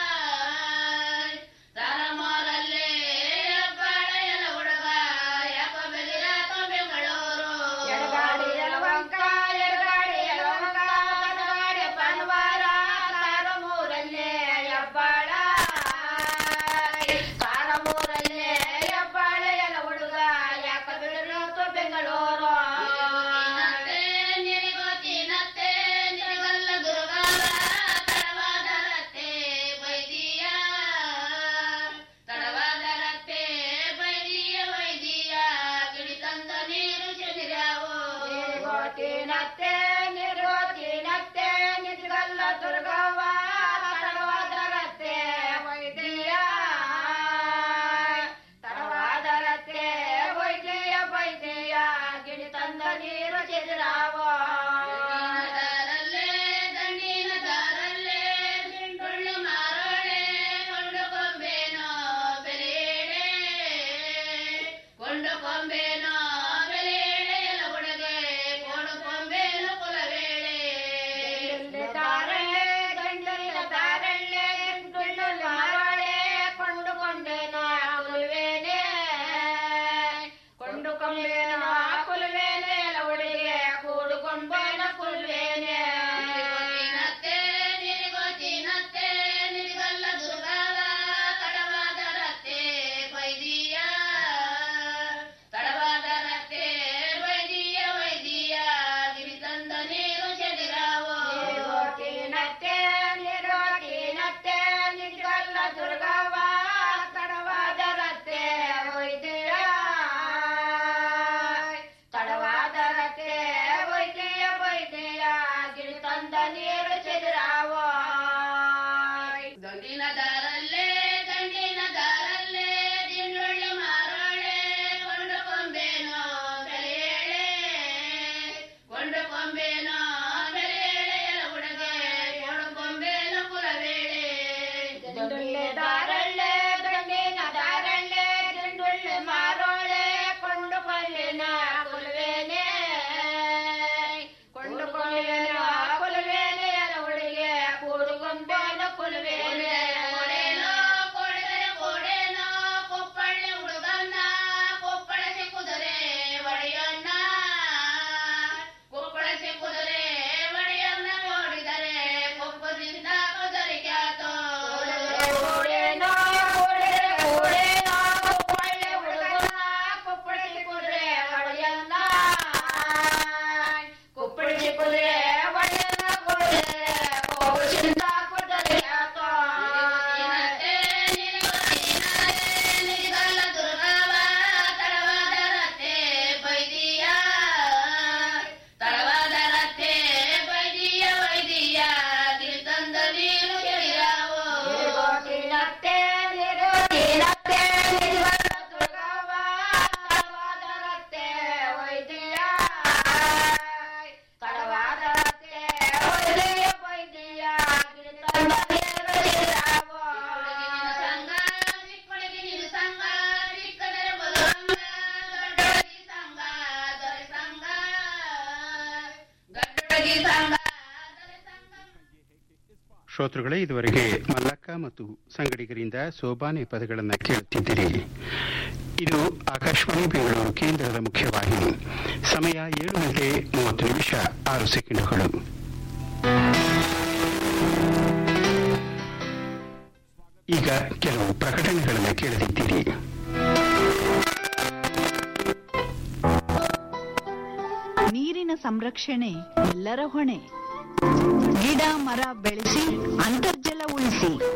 [SPEAKER 12] ತಾರಮೋರಲ್ಲೇ ಅಬ್ಬಾಳ ಎಲ ಹುಡುಗ ಯಾಕ ಬೆಲಿರಾತ ಬೆಂಗಳೂರು ಎಡಗಾಡಿ ಲವಂಕ ಎಡಗಾಡಿ ಲವಂಕ ಬಲಗಡೆ ಬಣವಾರ ತಾರಮೂರಲ್ಲೇ ಅಬ್ಬಾಳ ತಾರಮೂರಲ್ಲೇ ಅಬ್ಬಾಳ ಎಲ ಹುಡುಗ ಯಾಕ ಬೆಲಿರಾತ
[SPEAKER 1] ಶ್ರೋತೃಗಳೇ ಇದುವರೆಗೆ ಮಲ್ಲಕ್ಕ ಮತ್ತು ಸಂಗಡಿಗರಿಂದ ಸೋಬಾನೆ ಪದಗಳನ್ನು ಕೇಳುತ್ತಿದ್ದೀರಿ ಇದು ಆಕಾಶವಾಣಿ ಬೆಂಗಳೂರು ಕೇಂದ್ರದ ಮುಖ್ಯವಾಹಿನಿ ಸಮಯ ಏಳು ಗಂಟೆ ಮೂವತ್ತು ನಿಮಿಷ ಆರು ಸೆಕೆಂಡುಗಳು ಈಗ ಕೆಲವು ಪ್ರಕಟಣೆಗಳನ್ನು ಕೇಳದಿದ್ದೀರಿ
[SPEAKER 13] ನೀರಿನ ಸಂರಕ್ಷಣೆ ಎಲ್ಲರ ಹೊಣೆ ಗಿಡ ಮರ ಬೆಳೆಸಿ ಅಂತರ್ಜಲ ಉಳಿಸಿ